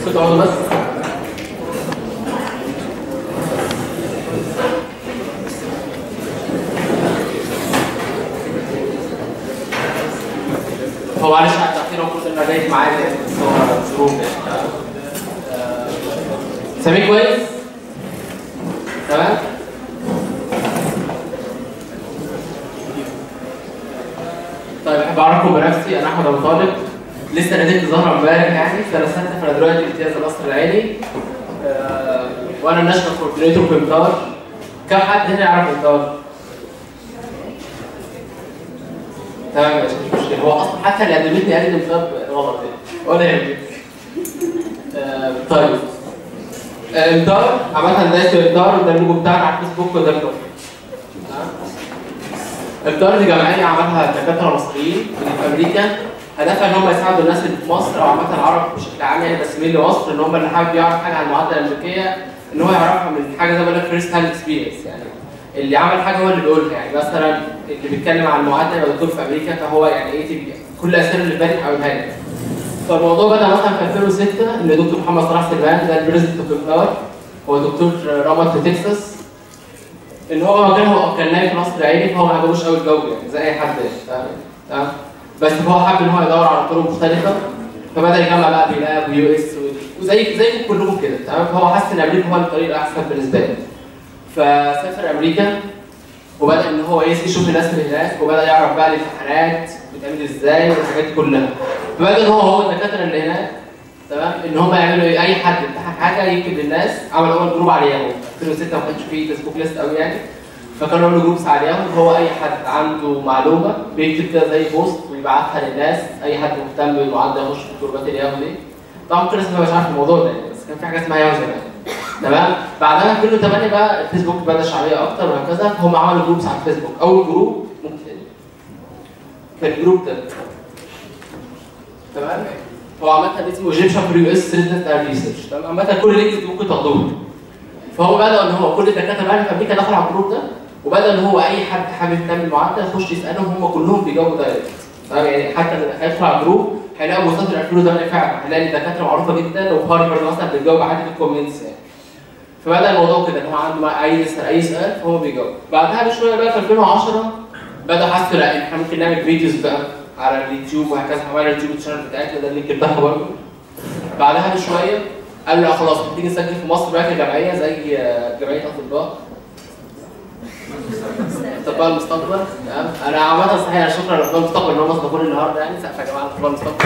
كنت اقعد بس هو معلش على التأخير هو المفروض انه جاي معايا يعني بس هو ظروف يعني آه، سامعني كويس؟ تمام؟ طيب احب اعرفكم بنفسي انا احمد ابو طالب لسه نزلت ظهر امبارح يعني سنه سته فانا دلوقتي امتياز القصر العيني آه، وانا الناشونال كوردينيتور في امتار كم حد هنا يعرف امتار؟ تمام ماشي مش مشكله هو اصلا حتى اللي قدمتني قال لي امتار غلط يعني ولا يهمك آه، طيب آه، امتار عامة ده اسم امتار وده اللوجو بتاعنا على الفيسبوك وده الكل الدار دي جمعيه عملها دكاتره مصريين اللي في امريكا هدفها ان هم يساعدوا الناس اللي في مصر او عامه العرب بشكل عام يعني بس مين مصر ان هم اللي حابب يعرف حاجه عن المعادله الامريكيه ان هو يعرفها من حاجه زي ما بقول لك فيرست هاند اكسبيرينس يعني اللي عمل حاجه هو اللي بيقولها يعني مثلا اللي بيتكلم عن المعادله يبقى دكتور في امريكا فهو يعني ايه تبقى كل الاسئله اللي فاتت هقولها لك فالموضوع بدا مثلا في 2006 ان دكتور محمد صلاح سلمان ده البريزنت اوف الدار هو دكتور رمض في تكساس ان هو كان هو كان نايم في مصر العيني فهو ما عجبوش قوي الجو يعني زي اي حد يعني تمام تمام بس هو حب ان هو يدور على طرق مختلفه فبدا يجمع بقى بيلاب ويو اس وزي زيكم كلكم كده تمام فهو حس ان امريكا هو الطريق الاحسن بالنسبه له فسافر امريكا وبدا ان هو ايه يشوف الناس اللي هناك وبدا يعرف بقى الامتحانات بتعمل ازاي والحاجات دي كلها فبدا ان هو هو الدكاتره اللي هناك تمام ان هم يعملوا ايه اي حد امتحن حاجه يكتب للناس عمل اول جروب على ياهو 2006 ما كانش فيه فيسبوك ليست قوي يعني فكانوا عملوا جروبس على ياهو هو اي حد عنده معلومه بيكتب كده زي بوست ويبعتها للناس اي حد مهتم بالمعادله يخش في جروبات الياهو دي طبعا كل الناس ما مش عارف الموضوع ده يعني بس كان في حاجه اسمها ياهو زمان تمام بعدها في 2008 بقى الفيسبوك بدا شعبيه اكتر وهكذا فهم عملوا جروبس على الفيسبوك اول جروب ممكن كان الجروب ده تمام هو عامة اسمه ايجيبشن فور يو اس ريزنت اند ريسيرش تمام عامة كل اللينكس ممكن تاخدوه فهو بدا ان هو كل الدكاتره بقى في امريكا دخلوا على الجروب ده وبدا ان هو اي حد حابب يعمل معادله يخش يسالهم هم كلهم بيجاوبوا دايركت تمام يعني حتى اللي هيدخل على الجروب هيلاقوا مصادر 2008 فعلا هيلاقي دكاتره معروفه جدا وفي هارفرد مثلا بتجاوب عادي في الكومنتس يعني فبدا الموضوع كده ان هو عنده اي يسال اي سؤال فهو بيجاوب بعدها بشويه بقى في 2010 بدا حس لا احنا ممكن نعمل فيديوز بقى على اليوتيوب وهكذا عملنا اليوتيوب شانل بتاعتنا ده اللينك بتاعها برضه بعدها بشويه قالوا لا خلاص تيجي نسجل في مصر بقى كجمعيه زي جمعيه اطباء اطباء المستقبل تمام انا عامه صحيح انا شكرا لاطباء المستقبل ان هم استضافوني النهارده يعني سقف يا جماعه اطباء المستقبل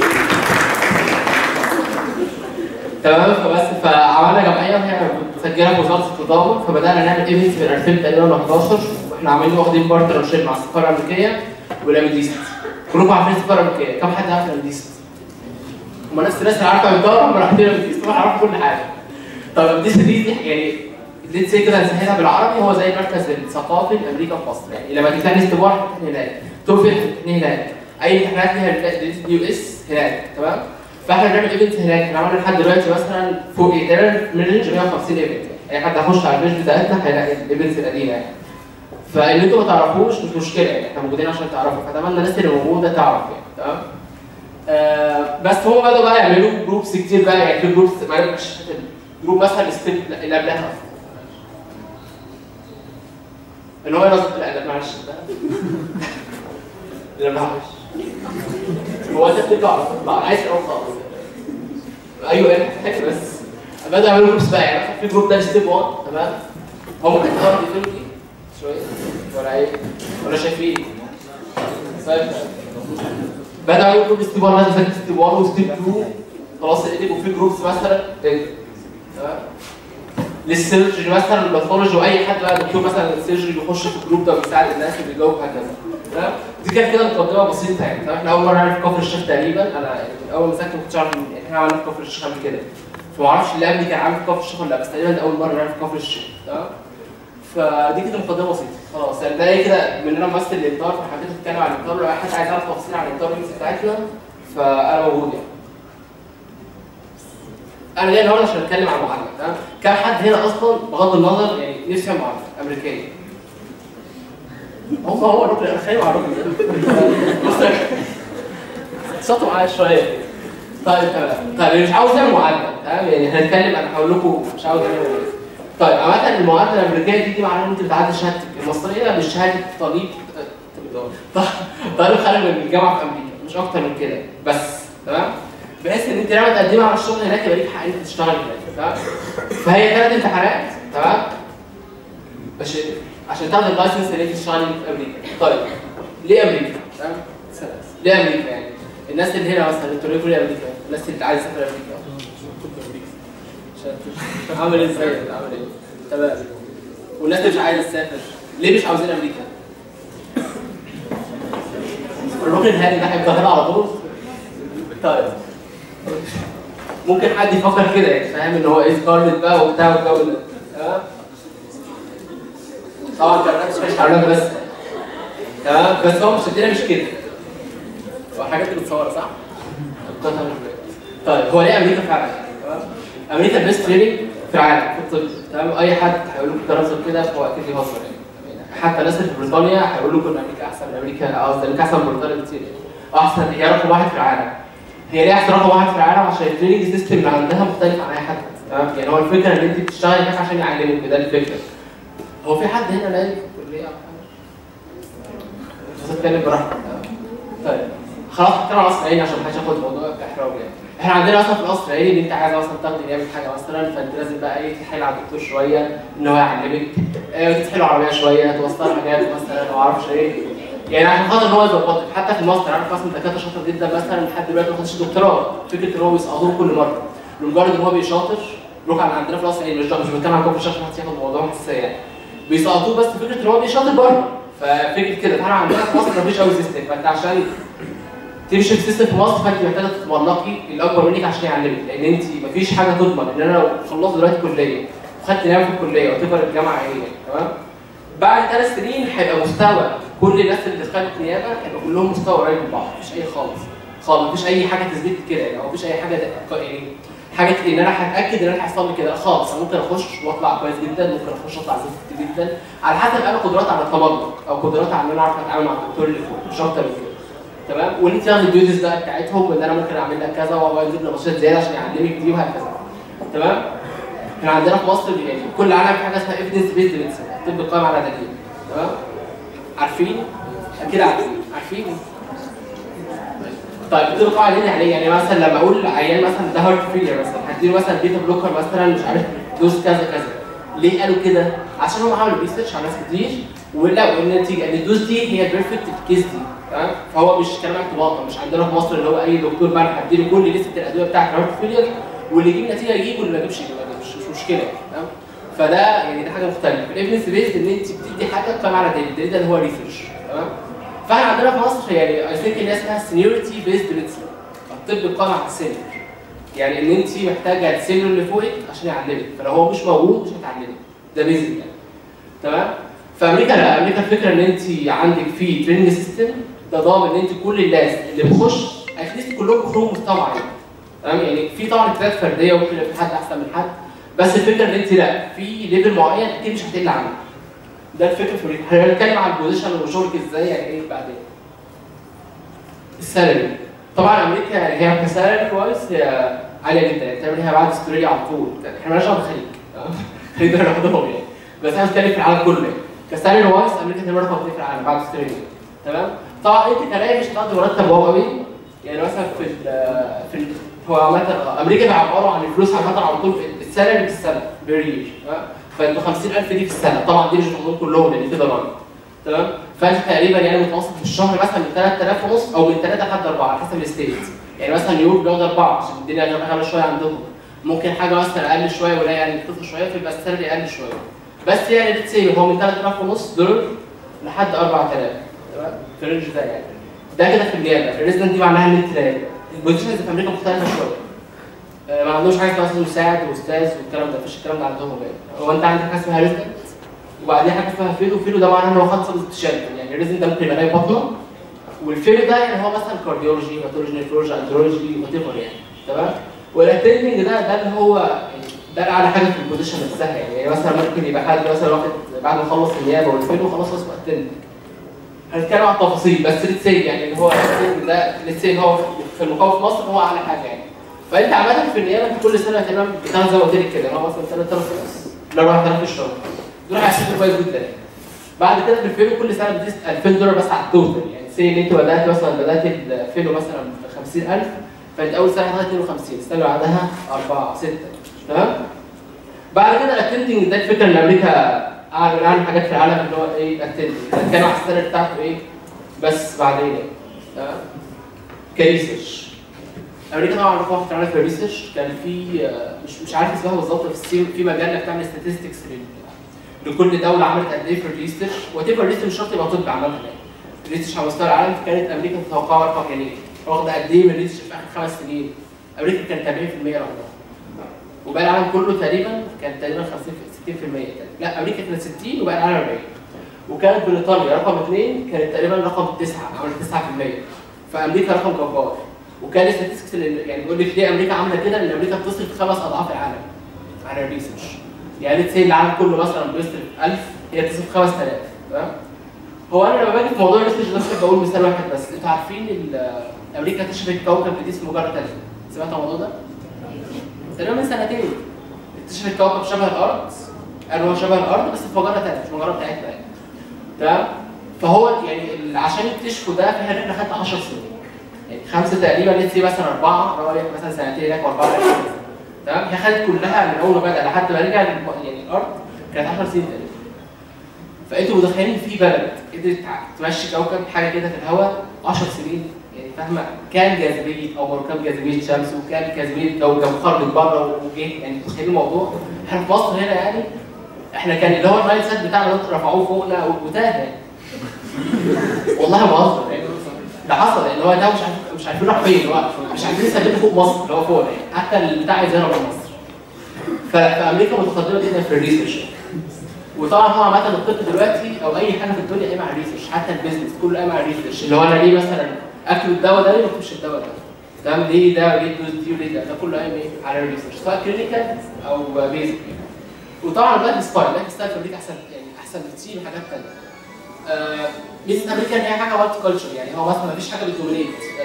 تمام فبس فعملنا جمعيه وهي مسجله في وزاره التضامن فبدانا نعمل ايفنتس من 2011 واحنا عاملين واخدين بارتنر شيب مع السفاره الامريكيه والامديست كلكم عارفين السفاره الامريكيه كم حد عارف الامديست؟ هم نفس الناس اللي عارفه الدار هم رايحين الامديست هم عارفين كل حاجه طب الامديست دي دي يعني ليتس سي كده نسهلها بالعربي هو زي المركز الثقافي لامريكا في مصر يعني لما تمتحن استبار هتمتحن هناك توفل هتمتحن هناك اي امتحانات ليها يو اس هناك تمام فاحنا بنعمل ايفنت هناك احنا عملنا لحد دلوقتي مثلا فوق تقريبا من رينج 150 ايفنت اي حد هيخش على البيج بتاعتنا هيلاقي الايفنتس القديمه يعني فاللي انتوا ما تعرفوش مش مشكله يعني احنا موجودين عشان تعرفوا فاتمنى الناس اللي موجوده تعرف يعني تمام آه بس هم بدأوا بقى يعملوا جروبس كتير بقى يعني في جروبس ما مش جروب مثلا الستيب اللي قبلها اصلا اللي هو ينظم لا لا معلش لا معلش هو انت بتطلع على طول عايز تقول خالص ايوه انا فاكر بس بدأوا يعملوا جروبس بقى يعني مثلا في جروب ده ستيب 1 تمام هو ممكن تقرا دي شويه ولا ايه ولا شايفين طيب بدأوا يقولوا جروب ستيب 1 لازم تذاكر ستيب 1 وستيب 2 خلاص اقلب وفي جروبس مثلا تمام للسيرجري مثلا الباثولوجي واي حد بقى دكتور مثلا السيرجري بيخش في الجروب ده وبيساعد الناس اللي بيجاوب هكذا تمام دي كانت كده مقدمه بسيطه يعني تمام احنا اول مره نعرف كفر الشيخ تقريبا انا يعني من اول ما سافرت ما كنتش اعرف إن احنا عملنا كفر الشيخ قبل كده فما اعرفش اللي قبلي كان عامل كفر الشيخ ولا لا بس تقريبا ده اول مره نعرف كفر الشيخ تمام فدي كده مقدمه بسيطه خلاص يعني ده كده مننا ممثل الانتار فحبيت اتكلم عن الانتار لو اي حد عايز يعرف تفاصيل عن الانتار بتاعتنا فانا موجود يعني انا جاي النهارده عشان اتكلم عن معادله تمام كم حد هنا اصلا بغض النظر يعني نفسه يعمل معادله امريكيه هو هو الراجل انا خايف على الراجل ده بص شطوا معايا شويه طيب تمام طيب اللي مش عاوز يعمل معادله تمام يعني هنتكلم انا هقول لكم مش عاوز اعمل إيه. طيب عامه المعادله الامريكيه دي دي معناها ان انت بتعدي شهادتك المصريه بشهاده طبيب طالب خارج من الجامعه في امريكا مش اكتر من كده بس تمام بحيث ان انت لما تقدمي على الشغل هناك يبقى ليك حق ان انت تشتغل هناك تمام فهي ثلاث امتحانات تمام عشان عشان تاخد اللايسنس اللي انت تشتغلي في امريكا طيب ليه امريكا؟ تمام ليه امريكا يعني؟ الناس اللي هنا مثلا انتوا ليه امريكا؟ الناس اللي عايزه تسافر امريكا عشان- عامل ازاي؟ عامل ايه؟ تمام والناس اللي مش عايزه تسافر ليه مش عاوزين امريكا؟ الراجل الهادي ده هيفضل هنا على طول؟ طيب ممكن حد يفكر كده يعني فاهم ان هو ايه سكارلت بقى وبتاع والجو ده تمام طبعا كان مش هقول لك بس تمام بس هو مش الدنيا مش كده هو حاجات اللي بتصور صح؟ طيب هو ليه امريكا فعلا؟ تمام امريكا البيست تريننج في العالم في الطب تمام اي حد هيقول لكم كلام زي كده فهو اكيد بيهزر يعني حتى الناس اللي في بريطانيا هيقولوا لكم ان امريكا احسن من امريكا قصدي امريكا احسن من بريطانيا بكتير يعني احسن هي رقم واحد في العالم هي ليه احسن رقم واحد في العالم عشان التريننج سيستم اللي عندها مختلف عن اي حد تمام يعني هو الفكره ان انت بتشتغلي هناك عشان يعلموك ده الفكره هو في حد هنا نايم في الكليه او حاجه؟ بس اتكلم براحتك طيب خلاص هتكلم على الاسرائيلي عشان محدش ياخد الموضوع كاحراج يعني احنا عندنا مثلا في الاسرائيلي ان انت عايز مثلا تاخدي نعمل حاجه مثلا فانت لازم بقى ايه تتحايل على الدكتور شويه ان هو يعلمك اه تتحايل العربيه شويه توصل حاجات مثلا ما اعرفش ايه يعني عشان خاطر ان هو يظبطك حتى في الماستر عارف مثلا دكاتره شاطر جدا مثلا لحد دلوقتي ما خدش دكتوراه فكره ان هو بيسقطوه كل مره لمجرد ان هو بيشاطر روح على عندنا في الاسرائيلي مش مش بتكلم عن كفر الشيخ محدش ياخد الموضوع حساسيه يعني بيسقطوه بس فكره ان هو بيشاطر بره ففكره كده فاحنا عندنا في مصر مفيش قوي سيستم فانت عشان تمشي في السيستم في مصر فانت محتاجه تتملقي الاكبر منك عشان يعلمك لان انت مفيش حاجه تضمن ان انا لو خلصت دلوقتي كليه وخدت نعمه في الكليه وتكبر الجامعه ايه تمام بعد ثلاث سنين هيبقى مستوى كل الناس اللي دخلت نيابه هيبقى كلهم مستوى قريب من بعض مفيش اي خالص خالص مفيش اي حاجه تثبت كده يعني او مفيش اي حاجه ده- يعني حاجه ان انا هتاكد ان انا هيحصل لي كده خالص انا ممكن اخش واطلع كويس جدا ممكن اخش واطلع زفت جدا على حسب انا قدرات على التملق او قدرات على ان انا اعرف اتعامل مع الدكتور اللي فوق مش اكتر من كده تمام وان انت تاخد الديوتيز بقى بتاعتهم وان انا ممكن اعمل لك كذا وهو يجيب لي نشاط زياده عشان يعلمك دي وهكذا تمام احنا عندنا في مصر يعني كل عالم في حاجه اسمها ايفيدنس بيزد ميديسن الطب القائم على دليل تمام عارفين اكيد عارفين عارفين طيب الطب القائم على دليل يعني إيه؟ يعني مثلا لما اقول عيان مثلا ده هارت فيلير مثلا هديله مثلا بيتا بلوكر مثلا مش عارف دوز كذا كذا ليه قالوا كده؟ عشان هم عملوا ريسيرش على ناس كتير ولقوا ان النتيجه ان الدوز دي هي بيرفكت في الكيس دي تمام فهو مش كلام اعتباطا مش عندنا في مصر اللي هو اي دكتور بقى أنا هديله كل لسته الادويه بتاعت الهارت فيلير واللي يجيب نتيجه يجيب واللي ما يجيبش يجيب ما يجيبش مش مشكله تمام فده يعني ده حاجه مختلفه الايفيدنس بيزد ان انت بتدي حاجه قائمه على دليل الدليل ده اللي هو ريسيرش تمام فاحنا عندنا في مصر يعني اي ثينك اللي اسمها سينيورتي بيزد ميديسن الطب القائم على السن يعني ان انت محتاجه السن اللي فوقك عشان يعلمك فلو هو مش موجود مش هتعلمك ده بيزك يعني تمام في امريكا لا امريكا الفكره ان انت عندك في تريننج سيستم ده ضامن ان انت كل الناس اللي بتخش اتليست كلهم بيخرجوا مستوى معين تمام يعني في طبعا اجتهادات فرديه وممكن يبقى في حد احسن من حد بس الفكره ان انت لا في ليفل معين اكيد مش هتقل عنه ده الفكره في امريكا احنا هنتكلم عن البوزيشن وشغلك ازاي يعني ايه بعدين السالري طبعا امريكا هي كسالري كويس هي عاليه جدا يعني تقريبا هي بعد استراليا على طول احنا مالناش دعوه بالخليج تمام؟ الخليج ده لوحدهم يعني بس احنا بنتكلم في العالم كله يعني كسالري وايز امريكا تقريبا رقم اثنين في العالم بعد استراليا تمام طبعا انت كلاقي مش هتاخدي مرتب واو قوي يعني مثلا في ال في ال هو عامة امريكا بيعبروا عن الفلوس عامة على طول في السالري في السنة بير يير تمام فانتوا 50000 دي في السنة طبعا دي مش مضمون كلهم لان كده رقم تمام فانت تقريبا يعني متوسط في الشهر مثلا من 3000 ونص او من 3 لحد 4 على حسب الستيت يعني مثلا نيويورك بياخد 4 عشان الدنيا غاليه غالية شويه عندهم ممكن حاجه مثلا اقل شويه ولا يعني تخفض شويه فيبقى السالري اقل شويه بس يعني ليتس سي هو من 3000 ونص دولار لحد 4000 تمام في الرينج ده يعني ده كده في النيابه الريزدنت دي معناها ان انت البوزيشنز في امريكا مختلفه شويه آه، ما عندهمش حاجه اسمها مثلا مساعد واستاذ والكلام ده مفيش الكلام ده عندهم يعني هو انت عندك حاجه اسمها ريزدنت وبعدين حاجه اسمها فيلو فيلو ده معناه ان هو خد سب سبيشاليتي يعني الريزدنت ده ممكن يبقى نايم بطنه والفيلو ده يعني هو مثلا كارديولوجي هاتولوجي نيفرولوجي اندرولوجي وات ايفر يعني تمام والاتندنج ده ده اللي هو يعني ده اعلى حاجه في البوزيشن نفسها يعني, يعني مثلا ممكن يبقى حد مثلا واخد بعد ما خلص النيابه والفيلو خلاص هو اسمه اتندنج هنتكلم عن التفاصيل بس ليتس سي يعني اللي هو الاتندنج ده ليتس سي هو في المقام في مصر هو اعلى حاجه يعني فانت عامه في النيابه انت كل سنه تمام بتاخد زي ما قلت لك كده هو مثلا 3000 ونص ل 4000 في الشهر دول هيحسبوا كويس جدا يعني بعد كده في الفيلو كل سنه بتديس 2000 دولار بس على التوتال يعني سي ان انت بدات مثلا بدات الفيلو مثلا ب 50000 فانت اول سنه هتاخد 52 السنه اللي بعدها 4 6 تمام بعد كده الاتندنج ده الفكره ان امريكا اعلى اعلى حاجات في العالم اللي هو ايه الاتندنج كانوا على السنه بتاعته ايه بس بعدين يعني تمام كريسيرش امريكا طبعا رقم واحد في الريسيرش كان في آه، مش مش عارف اسمها بالظبط بس في في مجله بتعمل statistics لل- لكل دوله عملت قد ايه في الريسيرش وات ايفر الريسيرش مش شرط يبقى طب عامه يعني الريسيرش على مستوى العالم كانت امريكا تتوقع رقم يعني واخده قد ايه من الريسيرش في اخر خمس سنين امريكا كانت 70% لوحدها وباقي العالم كله تقريبا كان تقريبا 50 60% تقريبا. لا امريكا كانت 60 وباقي العالم 40 وكانت بريطانيا رقم اثنين كانت تقريبا رقم تسعه عملت 9% فامريكا رقم جبار وكان الستاتستكس يعني بيقول لك ليه امريكا عامله كده؟ لان امريكا بتصرف خمس اضعاف العالم على الريسيرش يعني تسي العالم كله مثلا بيصرف 1000 هي بتصرف 5000 تمام؟ هو انا لما باجي في موضوع الريسيرش ده بس بقول مثال واحد بس انتوا عارفين ال- امريكا اكتشفت كوكب جديد اسمه مجره ثانيه سمعتوا عن الموضوع ده؟ تقريبا من سنتين اكتشفت كوكب شبه الارض قالوا هو شبه الارض بس في مجره ثانيه مش مجره بتاعتنا يعني تمام؟ فهو يعني ال- عشان يكتشفوا ده في رحله خدت 10 سنين يعني خمسه تقريبا لسه مثلا اربعه رايح مثلا سنتين هناك واربعه هناك مثلا. تمام هي خدت كلها من اول ما بدا لحد ما رجع للم- يعني الارض كانت 10 سنين تقريبا فانتوا متخيلين في بلد قدرت تمشي كوكب حاجه كده في الهواء 10 سنين يعني فاهمه كام جاذبيه قمر وكام جاذبيه شمس وكام جاذبيه كوكب خرج بره وجه يعني متخيلين الموضوع احنا في مصر هنا يعني احنا كان اللي هو النايل سات بتاعنا ده رفعوه فوقنا وتاه يعني والله ما بهزر يعني ده حصل لان هو ده مش عارف مش عارفين راح فين هو مش عارفين يثبتوا فوق مصر اللي هو فوق يعني حتى البتاع يظهر في مصر ف- فامريكا متقدمه جدا في الريسيرش وطبعا هو عامه الطب دلوقتي او اي حاجه في الدنيا قايمه على الريسيرش حتى البيزنس كله قايم على الريسيرش اللي هو انا ليه مثلا اكل الدواء ده ليه ما اكلش الدواء ده تمام ليه ده وليه الدوز دي وليه ده ده كله قايم ايه على الريسيرش سواء كلينيكال او بيزك وطبعا اللايف ستايل اللايف ستايل في امريكا احسن يعني احسن بكتير من حاجات ثانيه آه، ميزه امريكا ان هي حاجه مالتي كلتشر يعني هو مثلا ما فيش حاجه بتدومينيت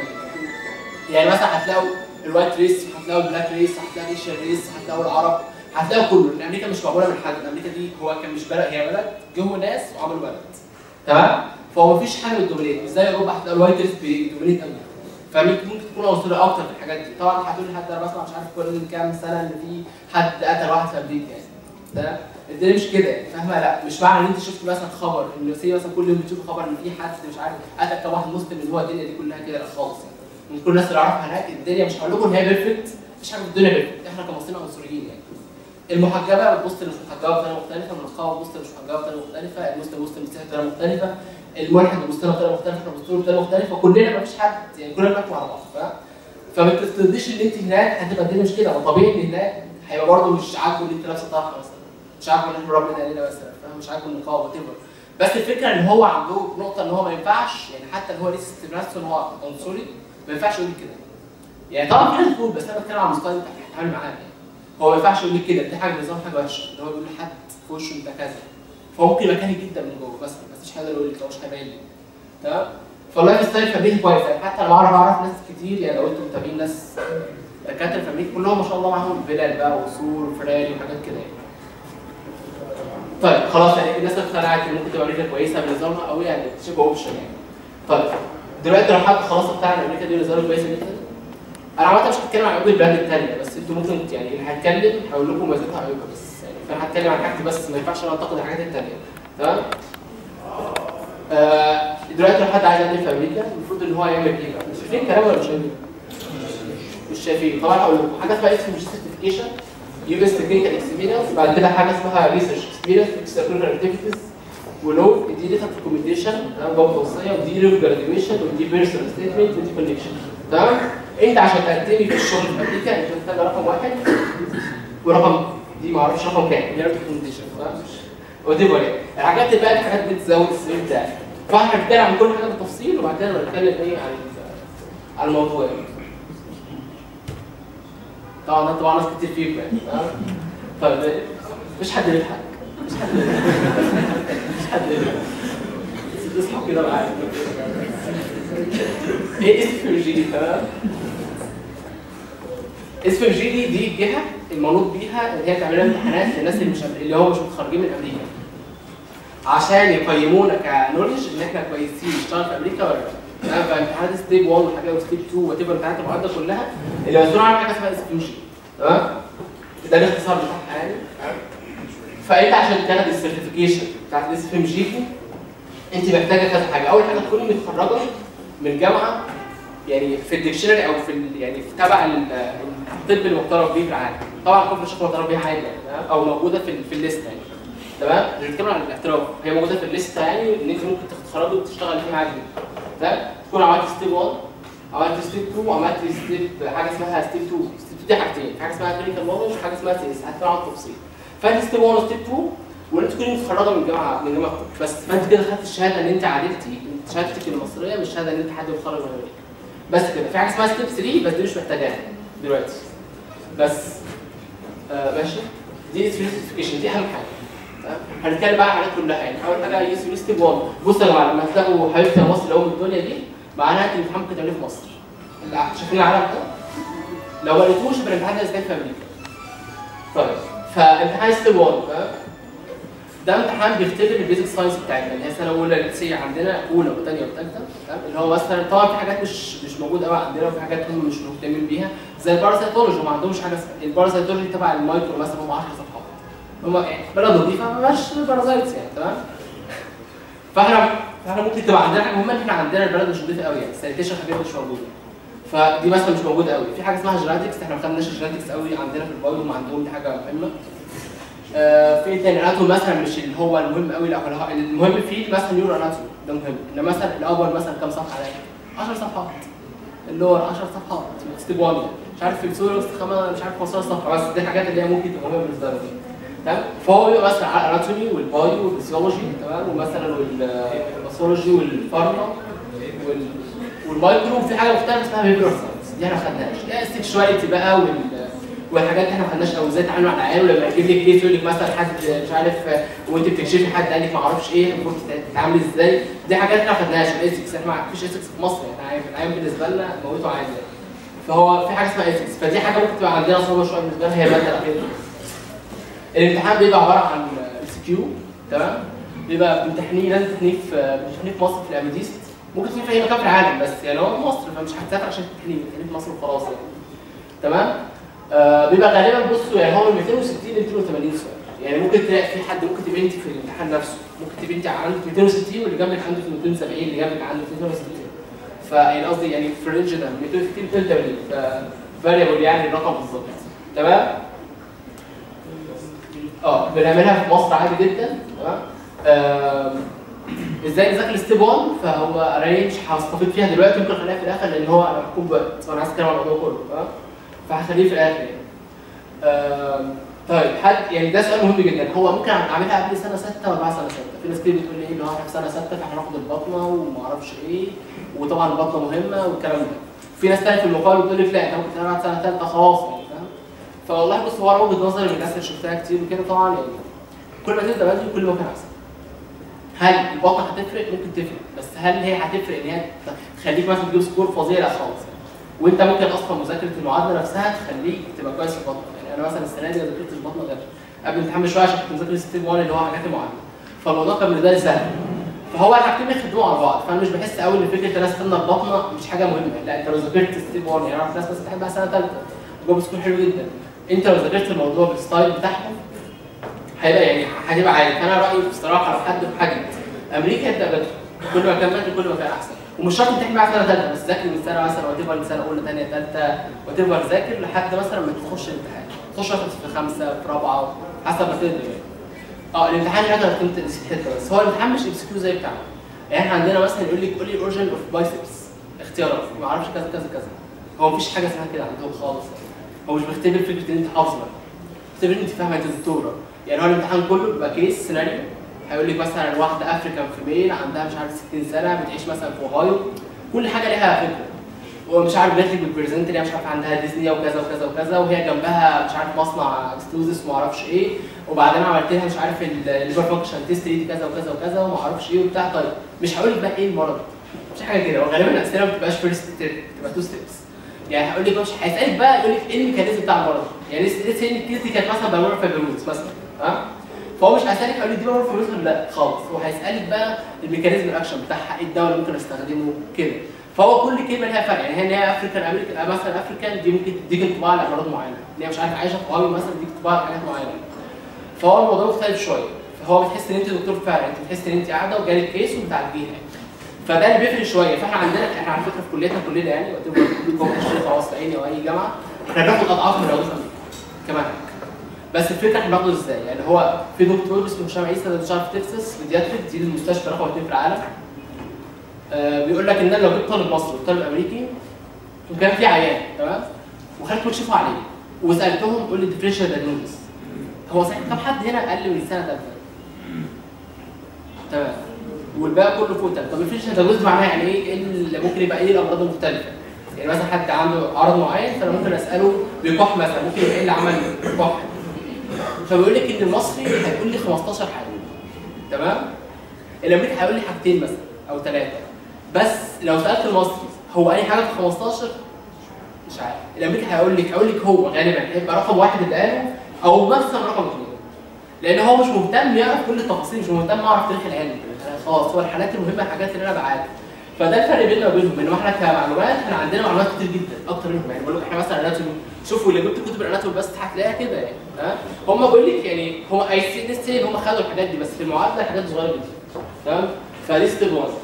يعني مثلا هتلاقوا الوايت ريس هتلاقوا البلاك ريس هتلاقوا الايشن ريس هتلاقوا العرب هتلاقوا كله لان امريكا مش معموله من حد امريكا دي هو كان مش بلد هي بلد جوه ناس وعملوا بلد تمام فهو مفيش حاجه بتدومينيت مش زي اوروبا هتلاقوا الوايت ريس بيدومينيت قوي فممكن ممكن تكون عنصريه اكتر في الحاجات دي طبعا هتقول لي حتى انا بسمع مش عارف كل كام سنه ان في حد قتل واحد في امريكا يعني تمام الدنيا مش كده يعني فاهمه لا مش معنى ان انت شفت مثلا خبر ان سي مثلا كل يوم بتشوف خبر ان في حد مش عارف قتل كام واحد مسلم ان هو الدنيا دي كلها كده لا خالص يعني من كل الناس اللي اعرفها هناك الدنيا مش هقول لكم ان هي بيرفكت مفيش حاجه في الدنيا بيرفكت احنا كمصريين عنصريين يعني المحجبه بتبص للمش محجبه بطريقه مختلفه النقابه بتبص للمش محجبه بطريقه مختلفه المسلم بيبص للمسيحي بطريقه مختلفه الملحد بيبص لها بطريقه مختلفه احنا بنبص له بطريقه مختلفه كلنا مفيش حد يعني كلنا بناكل على بعض فاهم فما تفترضيش ان انت هناك هتبقى الدنيا مش كده هو طبيعي ان هناك هيبقى برضه مش عاجبه ان انت لابسه طرحه مثلا مش عاجبه ان احنا ربنا علينا مثلا فاهم مش عاجبه النقاب وات بس الفكره ان هو عنده نقطه ان هو ما ينفعش يعني حتى ان هو لسه نفسه ان هو عنصري ما ينفعش يقول كده يعني طبعا في ناس بتقول بس انا بتكلم على المستوى اللي انت هتتعامل معاه يعني هو ما ينفعش يقول لك كده دي حاجه نظام حاجه وحشه ان هو يقول لحد في وشه انت كذا فهو ممكن يبقى كاره جدا من جوه مثلا بس مش هيقدر يقول لك هو مش هيبين لك تمام فاللايف ستايل في امريكا كويس يعني حتى انا بعرف اعرف ناس كتير يعني لو انتم متابعين ناس دكاتره في امريكا كلهم ما شاء الله معاهم فيلال بقى وقصور وفراري وحاجات كده يعني طيب خلاص يعني الناس اقتنعت ان ممكن تبقى امريكا كويسه بنظامها او يعني شبه اوبشن يعني طيب دلوقتي لو حد خلاص بتاعنا امريكا دي نظامها كويسه جدا انا عامه مش هتكلم عن عيوب البلاد الثانيه بس انتوا ممكن يعني اللي هتكلم هقول لكم مزاياها وعيوبها بس يعني فانا هتكلم عن حاجتي بس ما ينفعش انا انتقد الحاجات الثانيه تمام آه دلوقتي لو حد عايز يعمل في امريكا المفروض ان هو يعمل ايه بقى؟ مش شايفين الكلام ولا مش شايفين؟ مش شايفين طبعا هقول لكم حاجه اسمها اسم سيرتيفيكيشن يو اس تكنيكال اكسبيرينس بعد كده حاجه اسمها ريسيرش اكسبيرينس اكسترا اكتيفيتيز ولو دي ليتر ريكومنديشن تمام جواب توصيه ودي ريف جراديويشن ودي بيرسونال ستيتمنت ودي كونكشن تمام انت عشان تقدمي في الشغل في امريكا انت محتاج رقم واحد ورقم دي ما اعرفش رقم كام دي ريكومنديشن تمام ودي بقى الحاجات اللي بقى حاجات بتزود السي بتاعك فاحنا بنتكلم عن كل حاجه بالتفصيل وبعد كده بنتكلم ايه عن عن الموضوع يعني. طبعا ده طبعا ناس كتير فيكم يعني تمام طيب مفيش حد يضحك مفيش حد يضحك مفيش حد يضحك اصحوا كده معايا ايه اسم جي تمام اس ام جي دي دي الجهه المنوط بيها اللي هي تعمل لها امتحانات للناس اللي مش اللي هم مش متخرجين من امريكا عشان يقيمونا كنولج ان احنا كويسين نشتغل في امريكا ولا لا تمام فامتحانات ستيب 1 وحاجه وستيب 2 وات ايفر امتحانات المعادله كلها اللي مسؤول عنها حاجه اسمها اس ام جي تمام ده الاختصار بتاعها يعني فانت عشان تاخد السيرتيفيكيشن بتاعت الاس ام جي انت محتاجه كذا حاجه اول حاجه تكوني متخرجه من جامعه يعني في الديكشنري او في ال- يعني في تبع ال- الطب المعترف بيه في العالم طبعا كفر الشيخ معترف بيه عادي يعني تمام؟ او موجوده في ال- في الليست يعني تمام مش بنتكلم عن الاحتراف هي موجوده في الليست يعني ان انت ممكن تتخرجي وتشتغل فيها عادي جدا تمام تكون عملت ستيب 1 عملت ستيب 2 وعملت ستيب حاجه اسمها ستيب 2 ستيب 2 دي حاجتين في حاجه اسمها كلينيكال نولج وحاجه اسمها سي اس هتكلم عن التفصيل فانت ستيب 1 وستيب 2 وانت تكوني متخرجه من جامعه من جامعه طب. بس فانت كده خدت الشهاده ان انت عادلتي شهادتك المصريه مش شهاده ان انت حد متخرج من امريكا بس كده في حاجه اسمها ستيب 3 بس دي مش محتاجاها دلوقتي بس آه ماشي دي سيرتيفيكيشن دي اهم حاجه تمام هنتكلم بقى عن الحاجات كلها يعني اول حاجه هي ستيب 1 بصوا يا جماعه لما تلاقوا حبيبتي يا مصر ام الدنيا دي معناها انت الامتحان ممكن تعمليه في مصر اللي شايفين العالم ده لو ما لقيتوش يبقى الامتحان ده ازاي في امريكا طيب فامتحان ستيب 1 تمام ده امتحان بيختبر البيزك ساينس بتاعتنا اللي هي سنه اولى لسه عندنا اولى وثانيه وثالثه تمام اللي هو مثلا طبعا في حاجات مش مش موجوده قوي عندنا وفي حاجات هم مش مهتمين بيها زي الباراسيتولوجي ما عندهمش حاجه اسمها الباراسيتولوجي تبع المايكرو مثلا هم 10 صفحات هم يعني بلد نظيفه ما فيهاش بارازايتس يعني تمام فاحنا فاحنا ممكن تبقى عندنا حاجه مهمه ان احنا عندنا البلد مش نظيفه قوي يعني السانيتيشن حاجات مش موجوده فدي مثلا مش موجوده قوي في حاجه اسمها جيناتكس احنا ما خدناش الجيناتكس قوي عندنا في البايو هم عندهم دي حاجه مهمه آه، في إيه تاني اناتوم مثلا مش اللي هو المهم قوي لا هو المهم فيه مثلا نيورو اناتوم ده مهم ان مثلا الاول مثلا كام صفحه عليا 10 صفحات اللور 10 صفحات ستيب 1 مش عارف في السوري واستخامه مش عارف 15 صفحه بس دي الحاجات اللي هي ممكن تبقى مهمه بالنسبه لنا تمام فهو بيبقى مثلا على الاناتومي والبايو والفسيولوجي تمام ومثلا والباثولوجي والفارما وال والمايكرو في حاجه مختلفه اسمها بيبر ساينس دي احنا ما خدناهاش دي السكشواليتي بقى وال والحاجات دي احنا ما خدناش قوي ازاي تتعاملوا مع العيال ولما يجيب لك كيس يقول لك مثلا حد مش عارف وانت بتكشفي حد قال لك ما اعرفش ايه المفروض تتعاملي ازاي دي حاجات احنا ما خدناهاش الايثكس احنا ما فيش ايثكس في مصر يعني عارف العيال بالنسبه لنا موته عادي يعني. فهو في حاجه اسمها ايثكس فدي حاجه ممكن تبقى عندنا صعوبه شويه بالنسبه لنا هي ماده الاخيره الامتحان بيبقى عباره عن اس كيو تمام بيبقى بتمتحنيه لازم تمتحنيه في بتمتحنيه في مصر في الاميديست ممكن تمتحنيه في اي مكان في العالم بس يعني هو في مصر فمش هتسافر عشان تمتحنيه بتمتحنيه في مصر وخلاص يعني تمام آه بيبقى غالبا بصوا يعني هو من 260 ل 280 سؤال يعني ممكن تلاقي في حد ممكن تبقى انت في الامتحان نفسه ممكن تبقى انت عندك 260 واللي جنبك عنده 270 اللي جنبك عنده 260 فيعني قصدي يعني في الرينج ده 260 ل 280 ف فاريبل يعني الرقم بالظبط تمام اه بنعملها في مصر عادي جدا تمام آم، ازاي نذاكر ستيب 1 فهو رينج هستفيد فيها دلوقتي ممكن اخليها في الاخر لان هو انا محكوم بوقت وانا عايز اتكلم عن الموضوع كله تمام فهخليه في الاخر يعني آم، طيب حد يعني ده سؤال مهم جدا هو ممكن اعملها قبل سنه 6 ولا بعد سنه 6 في ناس كتير بتقول لي ايه اللي هو احنا في سنه 6 فاحنا هناخد البطنه وما اعرفش ايه وطبعا البطنه مهمه والكلام ده في ناس تانية في المقابل بتقول لك لا انت ممكن تعملها بعد سنه ثالثه خلاص يعني فاهم فوالله بص هو أنا وجهه نظري من الناس اللي شفتها كتير وكده طبعا يعني كل ما تبدا بدري كل ما كان احسن هل البطنه هتفرق؟ ممكن تفرق بس هل هي هتفرق ان هي تخليك مثلا تجيب سكور فظيع لا خالص وانت ممكن اصلا مذاكره المعادله نفسها تخليك تبقى كويس في البطنه يعني انا مثلا السنه دي ما ذاكرتش بطنه غير قبل الامتحان بشويه عشان كنت مذاكر ستيب 1 اللي هو حاجات المعادله فالموضوع كان بالنسبه لي سهل فهو الحاجتين بيخدموا على بعض فانا مش بحس قوي ان فكره ان انا استنى البطنه مش حاجه مهمه لا انت لو ذاكرت ستيب 1 يعني اعرف ناس مثلا تحبها سنه ثالثه وجاب سكور حلو جدا انت لو ذاكرت الموضوع بالستايل بتاعهم هيبقى يعني هتبقى عادي فانا رايي بصراحه لو حد في حاجه امريكا ابدا بدري كل ما كان بدري كل ما كان احسن ومش شرط تمتحن معاك سنه ثالثه بس ذاكر من سنه مثلا وتفضل من سنه اولى ثانيه ثالثه وتفضل ذاكر لحد مثلا ما تخش الامتحان تخش مثلا في خمسه في رابعه حسب ما تقدر يعني اه الامتحان هناك انا كنت نسيت حته بس هو الامتحان مش ام كيو زي بتاعنا يعني احنا عندنا مثلا يقول لك قول لي الاوريجن اوف بايسبس اختيارات ما اعرفش كذا كذا كذا هو مفيش حاجه اسمها كده عندهم خالص يعني. هو مش بيختبر فكره ان انت حافظه بيختبر ان انت فاهمه انت دكتوره يعني هو الامتحان كله بيبقى كيس سيناريو هيقول لك مثلا واحده افريكان فيميل عندها مش عارف 60 سنه بتعيش مثلا في اوهايو كل حاجه ليها فكره ومش عارف جات لك بالبريزنت اللي هي مش عارف عندها ديزني وكذا وكذا وكذا وهي جنبها مش عارف مصنع ستوزس وما اعرفش ايه وبعدين عملت لها مش عارف الليفر فانكشن تيست دي كذا وكذا وكذا وما اعرفش ايه وبتاع طيب مش هقول لك بقى ايه المرض مش حاجه كده وغالبا الاسئله ما بتبقاش فيرست بتبقى تو ستيبس يعني هقول لك مش هيسالك بقى يقول لك ايه الميكانيزم بتاع المرض يعني لسه ان الكيس دي كانت مثلا بالمونر فايبروز مثلا ها فهو مش هيسالك هيقول لك دي بالمونر فايبروز ولا لا خالص هو هيسالك بقى الميكانيزم الاكشن بتاعها ايه الدواء اللي ممكن استخدمه كده فهو كل كلمه لها فرق يعني هي افريكان امريكان مثلا افريكان دي ممكن تديك انطباع لامراض معينه ان هي مش عارف عايشه في قوي مثلا تديك انطباع لحاجات معينه فهو الموضوع مختلف شويه فهو بتحس ان انت دكتور فعلا انت بتحس ان انت قاعده وجالك كيس وبتعالجيها فده اللي بيفرق شويه فاحنا عندنا احنا على فكره في كليتنا كلنا يعني وقت ما كلكم تشتري خواص عيني او اي جامعه احنا بناخد اضعاف من رياضه امريكا كمان بس الفكره احنا بناخده ازاي؟ يعني هو في دكتور اسمه هشام عيسى ده بيشتغل في تكساس بيدياتريك دي المستشفى رقم اثنين في العالم آه بيقول لك ان انا لو جبت طالب مصري وطالب امريكي وكان في عيان تمام وخدت تكشفوا عليه وسالتهم قول لي الديفرنشال دايجنوستس هو صحيح كم حد هنا اقل من سنه ثالثه؟ تمام والباقي كله فوق تالت طب الديفرنشال دايجنوستس معناها يعني ايه إيه اللي ممكن يبقى ايه الامراض المختلفه؟ يعني مثلا حد عنده عرض معين فانا ممكن اساله بكح مثلا ممكن يبقى ايه اللي عمل كح فبيقول لك ان المصري هيقول لي 15 حاجه تمام؟ الامريكي هيقول لي حاجتين مثلا او ثلاثه بس لو سالت المصري هو اي حاجه في 15 مش عارف الامريكي هيقول لك هيقول لك هو غالبا هيبقى رقم واحد اللي قاله او مثلا رقم اثنين لان هو مش مهتم يعرف كل التفاصيل مش مهتم اعرف تاريخ العلم خلاص هو الحالات المهمه الحاجات اللي انا بعالجها فده الفرق بيننا وبينهم ان احنا كمعلومات احنا عندنا معلومات كتير جدا اكتر منهم يعني بقول لك احنا مثلا اناتومي شوفوا اللي جبت كتب الاناتومي بس هتلاقيها كده يعني تمام هم بقول لك يعني هم اي سي سي هم خدوا الحاجات دي بس في المعادله حاجات صغيره جدا تمام فدي ستيب 1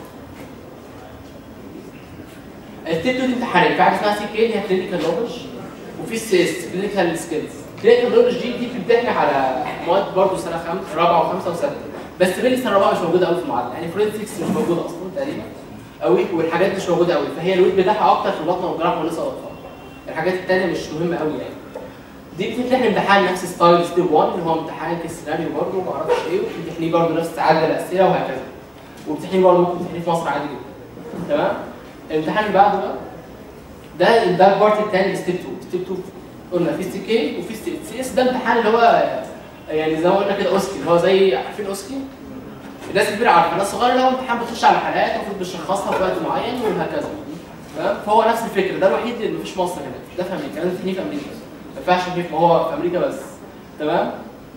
الستيب 2 دي امتحانين في حاجه اسمها سي كي اللي هي كلينيكال نولج وفي سي اس كلينيكال سكيلز كلينيكال نولج دي دي بتمتحن على مواد برضه سنه خمسه رابعه وخمسه وسته بس بين السنه الرابعه مش موجوده قوي في المعادله يعني فرنسيكس مش موجوده اصلا تقريبا قوي والحاجات مش موجوده قوي فهي الويت بتاعها اكتر في البطن والجراحه ولسه الاطفال الحاجات الثانيه مش مهمه قوي يعني دي بتمتحن امتحان نفس ستايل ستيب 1 اللي هو امتحان كسيناريو برضه ما اعرفش ايه وبتمتحنيه برضه نفس عدد الاسئله وهكذا وبتمتحنيه برضه ممكن تمتحنيه في مصر عادي جدا تمام الامتحان اللي بعده بقى ده ده البارت الثاني ستيب 2 ستيب 2 قلنا في سي كي وفي سي اس ده امتحان اللي هو يعني زي ما قلنا كده اوسكي اللي هو زي عارفين اوسكي الناس كبيره عارفه الناس صغيره اللي هو امتحان بتخش على حالات المفروض بتشخصها في وقت معين وهكذا تمام فهو نفس الفكره ده الوحيد اللي مفيش مصر هنا ده في امريكا لازم تحنيه في امريكا ما ينفعش تحنيه في- ما هو في امريكا بس تمام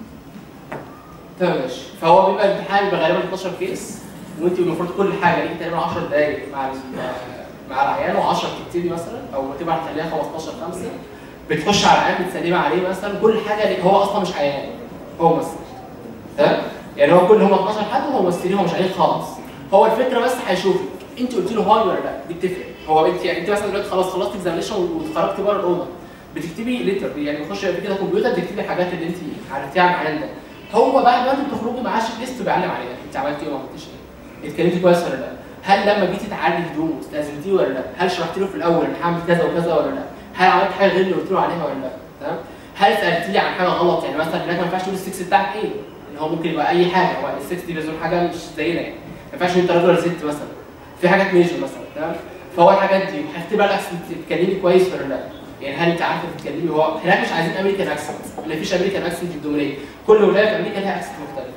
تمام ماشي فهو بيبقى الامتحان بيبقى غالبا 12 كيس وانت المفروض كل حاجه ليك تقريبا 10 دقائق مع ال- مع العيان و10 تبتدي مثلا او تبقى تخليها 15 5 بتخش على العيان بتسلمي عليه مثلا كل حاجه ليه- هو اصلا مش عيان هو ممثل تمام يعني هو كل هم 12 حد هو ممثلين هو مش عيان خالص هو الفكره بس هيشوفك انت قلت له هاي ولا لا دي بتفرق هو انت يعني انت مثلا دلوقتي خلاص خلصت اكزامينشن وخرجتي بره الاوضه بتكتبي ليتر يعني بتخش في كده كمبيوتر تكتبي الحاجات اللي انت عرفتيها عن العيان ده هو بعد ما انت بتخرجي معاه شيك ليست بيعلم عليها انت عملتي ايه وما عملتيش ايه اتكلمتي كويس ولا لا هل لما جيتي تعالجي هدومه استاذنتيه ولا لا هل شرحت له في الاول انا هعمل كذا وكذا ولا لا هل عملت حاجه غير اللي قلت له عليها ولا لا تمام هل سالتيه عن حاجه غلط يعني مثلا هناك ما ينفعش تقول السكس بتاعك ايه ان هو ممكن يبقى اي حاجه هو السكس دي لازم حاجه مش زينا يعني ما ينفعش انت راجل ولا ست مثلا في حاجات ميجر مثلا تمام فهو الحاجات دي هتبقى الاكسنت تتكلمي كويس ولا لا يعني هل انت عارفه تتكلمي هو هناك مش عايزين امريكان اكسنت ما فيش امريكان اكسنت الدومينيه كل ولايه في امريكا لها اكسنت مختلف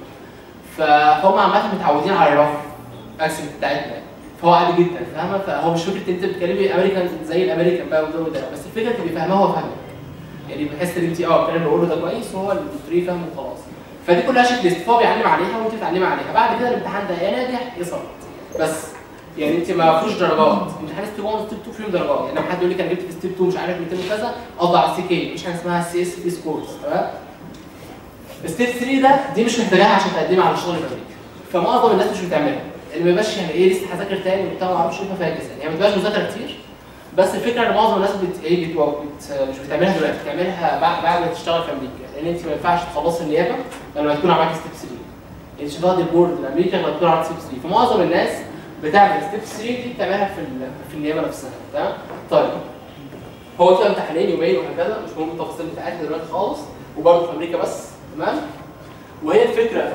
فهم عامه متعودين على الرف اكسنت بتاعتنا يعني. فهو عادي جدا فاهمه فهو مش فكره انت بتتكلمي امريكان زي الامريكان بقى وده وده بس الفكره تبقي فاهمها هو فاهمك يعني بحس ان انت اه الكلام اللي بقوله ده كويس وهو الدكتور فاهمه وخلاص فدي كلها شيك ليست فهو بيعلم عليها وانت بتعلمي عليها بعد كده الامتحان ده يا ناجح يا سقط بس يعني انت ما فيهوش درجات امتحان ستيب 1 وستيب 2 فيهم درجات يعني لما حد يقول لك انا جبت في ستيب 2 مش عارف 200 وكذا قضى على السي كي مش حاجه اسمها سي اس في سكورز تمام ستيب 3 ده دي مش محتاجاها عشان تقدمي على شغل في امريكا فمعظم الناس مش بتعملها اللي ما يبقاش يعني ايه لسه هذاكر تاني وبتاع ما اعرفش ايه ففاكس يعني هي ما بتبقاش مذاكره كتير بس الفكره ان معظم الناس بت... ايه بت... بت... مش بتعملها دلوقتي بتعملها بعد بعد ما تشتغل في امريكا لان انت ما ينفعش تخلصي النيابه لما تكون عملت ستيب 3 انت مش هتاخدي البورد الامريكي لما تكون عملت ستيب 3 فمعظم الناس بتعمل ستيب 3 دي بتعملها في ال... في النيابه نفسها تمام طيب هو كده امتحانين يومين وهكذا مش مهم التفاصيل بتاعتنا دلوقتي خالص وبرضه في امريكا بس تمام وهي الفكره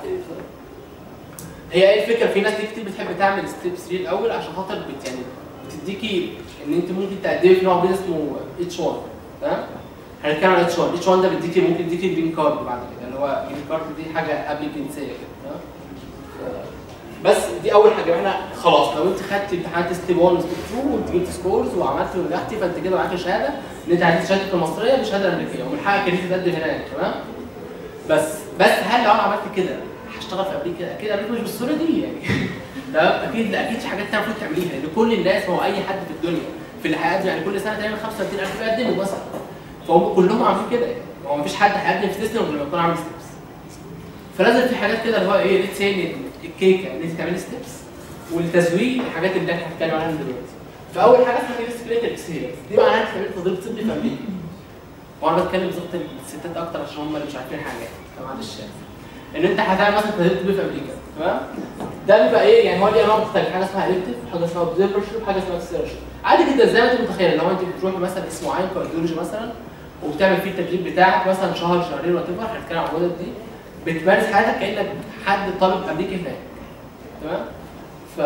هي ايه الفكره في ناس كتير بتحب تعمل ستيب 3 الاول عشان خاطر بت يعني بتديكي ان انت ممكن تقدمي في نوع جديد اسمه اتش 1 تمام هنتكلم عن اتش 1 اتش 1 ده بيديكي ممكن يديكي جرين كارد بعد كده اللي هو جرين كارد دي حاجه قبل الجنسيه كده تمام بس دي اول حاجه احنا خلاص لو انت خدت امتحانات ستيب 1 وستيب 2 وانت جبت سكورز وعملت ونجحتي فانت كده معاكي شهاده ان انت عايز شهادتك المصريه بشهاده امريكيه ومن حقك ان انت تقدم هناك تمام بس بس هل لو انا عملت كده هشتغل في امريكا اكيد امريكا مش بالصوره دي يعني تمام اكيد اكيد في حاجات تانية المفروض تعمليها لان كل الناس ما هو اي حد في الدنيا في اللي هيقدم يعني كل سنه تقريبا 35000 بيقدموا مثلا فهم كلهم عاملين كده يعني هو مفيش حد هيقدم في سيستم غير لما يكون عامل ستيبس فلازم في حاجات كده اللي هو ايه ليتس سي الكيكه ان انت تعملي ستيبس والتزويق الحاجات اللي احنا هنتكلم عنها دلوقتي فاول حاجه اسمها ريسبيريتور اكسبيرينس دي معناها انت تعملي تدريب طبي في امريكا وانا بتكلم بصيغه الستات اكتر عشان هم اللي مش عارفين حاجه فمعلش يعني ان انت هتعمل مثلا تدريب طبي في امريكا تمام ده بيبقى ايه يعني هو ليه انواع مختلفه حاجه اسمها الكتف حاجه اسمها اوبزرفرشيب حاجه اسمها اكسلرشيب عادي جدا زي ما انت متخيل لو انت بتروح مثلا اسم معين كارديولوجي مثلا وبتعمل فيه التدريب بتاعك مثلا شهر شهرين وات ايفر هنتكلم عن المده دي بتمارس حياتك كانك حد طالب امريكي هناك تمام ف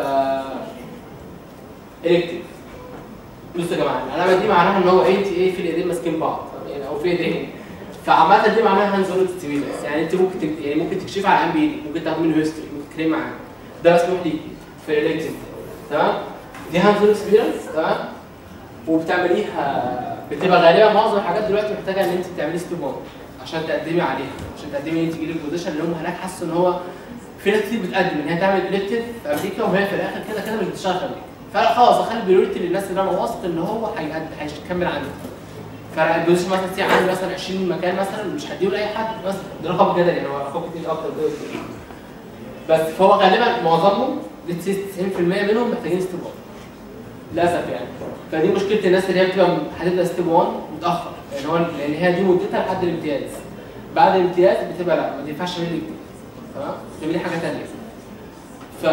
الكتف بصوا يا جماعه العلامه دي معناها ان هو انت ايه في الايدين ماسكين بعض يعني او في ايدين فعامة دي معناها هاندز اون اكسبيرينس يعني انت ممكن تك... يعني ممكن تكشف على الان بايدك ممكن تاخد منه هيستوري ممكن تتكلم معاه ده مسموح ليكي في الالكتيف تمام دي هاندز اون اكسبيرينس تمام وبتعمليها بتبقى غالبا معظم الحاجات دلوقتي محتاجه ان انت تعملي ستيب 1 عشان تقدمي عليها عشان تقدمي انت تجيلي البوزيشن اللي هم هناك حاسوا ان هو في ناس كتير بتقدم ان هي تعمل الكتيف في امريكا وهي في الاخر كده كده مش بتشتغل في امريكا فانا خلاص اخلي البريورتي للناس اللي انا واثق ان هو هيقدم هيكمل عندي فالبوزيشن مثلا سي عندي مثلا 20 مكان مثلا مش هديه لاي حد بس ده رقم جدل يعني هو رقم كتير اكتر ده بس فهو غالبا معظمهم 90% منهم محتاجين ستيب 1 للاسف يعني فدي مشكله الناس اللي هي بتبقى هتبدا ستيب 1 متاخر يعني هو لان هي دي مدتها لحد الامتياز بعد الامتياز بتبقى لا ما تنفعش تعملي كتير تمام تعملي حاجه ثانيه ف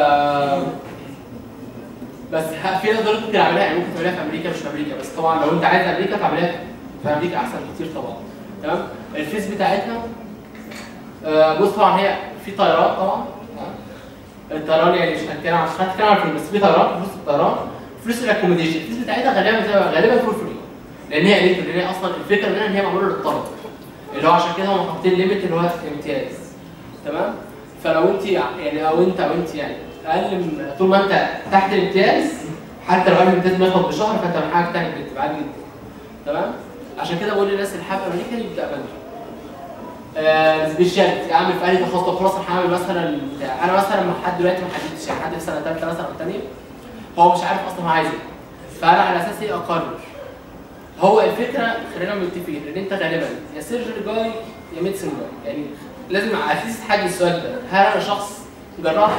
بس ه- في ناس دول ممكن اعملها يعني ممكن تعملها في امريكا مش في امريكا بس طبعا لو انت عايز امريكا تعملها في امريكا احسن كتير طبعا تمام الفيس بتاعتنا آه، بص طبعا هي في طيران طبعا تمام؟ الطيران يعني مش هنتكلم عن مش هنتكلم عن الفلوس بس في طيران فلوس الطيران فلوس الاكوموديشن الفلوس بتاعتها غالبا بتبقى غالبا فور فري لان هي الكترو لان هي اصلا الفكره منها ان هي معموله للطلب اللي هو عشان كده هم حاطين ليميت اللي هو امتياز تمام فلو انت يعني او انت او انت يعني اقل من طول ما انت تحت الامتياز حتى لو قبل الامتياز ما ياخد بشهر فانت من حقك تعمل كده عادي جدا تمام عشان كده بقول للناس اللي حابه امريكا يبدا بدري آه سبيشاليتي اعمل في اي تخصص طب خلاص انا هعمل مثلا بتاع انا مثلا لحد دلوقتي ما حددتش يعني حد في سنه ثالثه مثلا او ثانيه هو مش عارف اصلا هو عايز ايه فانا على اساس ايه اقرر هو الفكره خلينا متفقين ان انت غالبا يا سيرجري جاي يا ميدسن جاي يعني لازم على اساس تحدد السؤال ده هل انا شخص جراح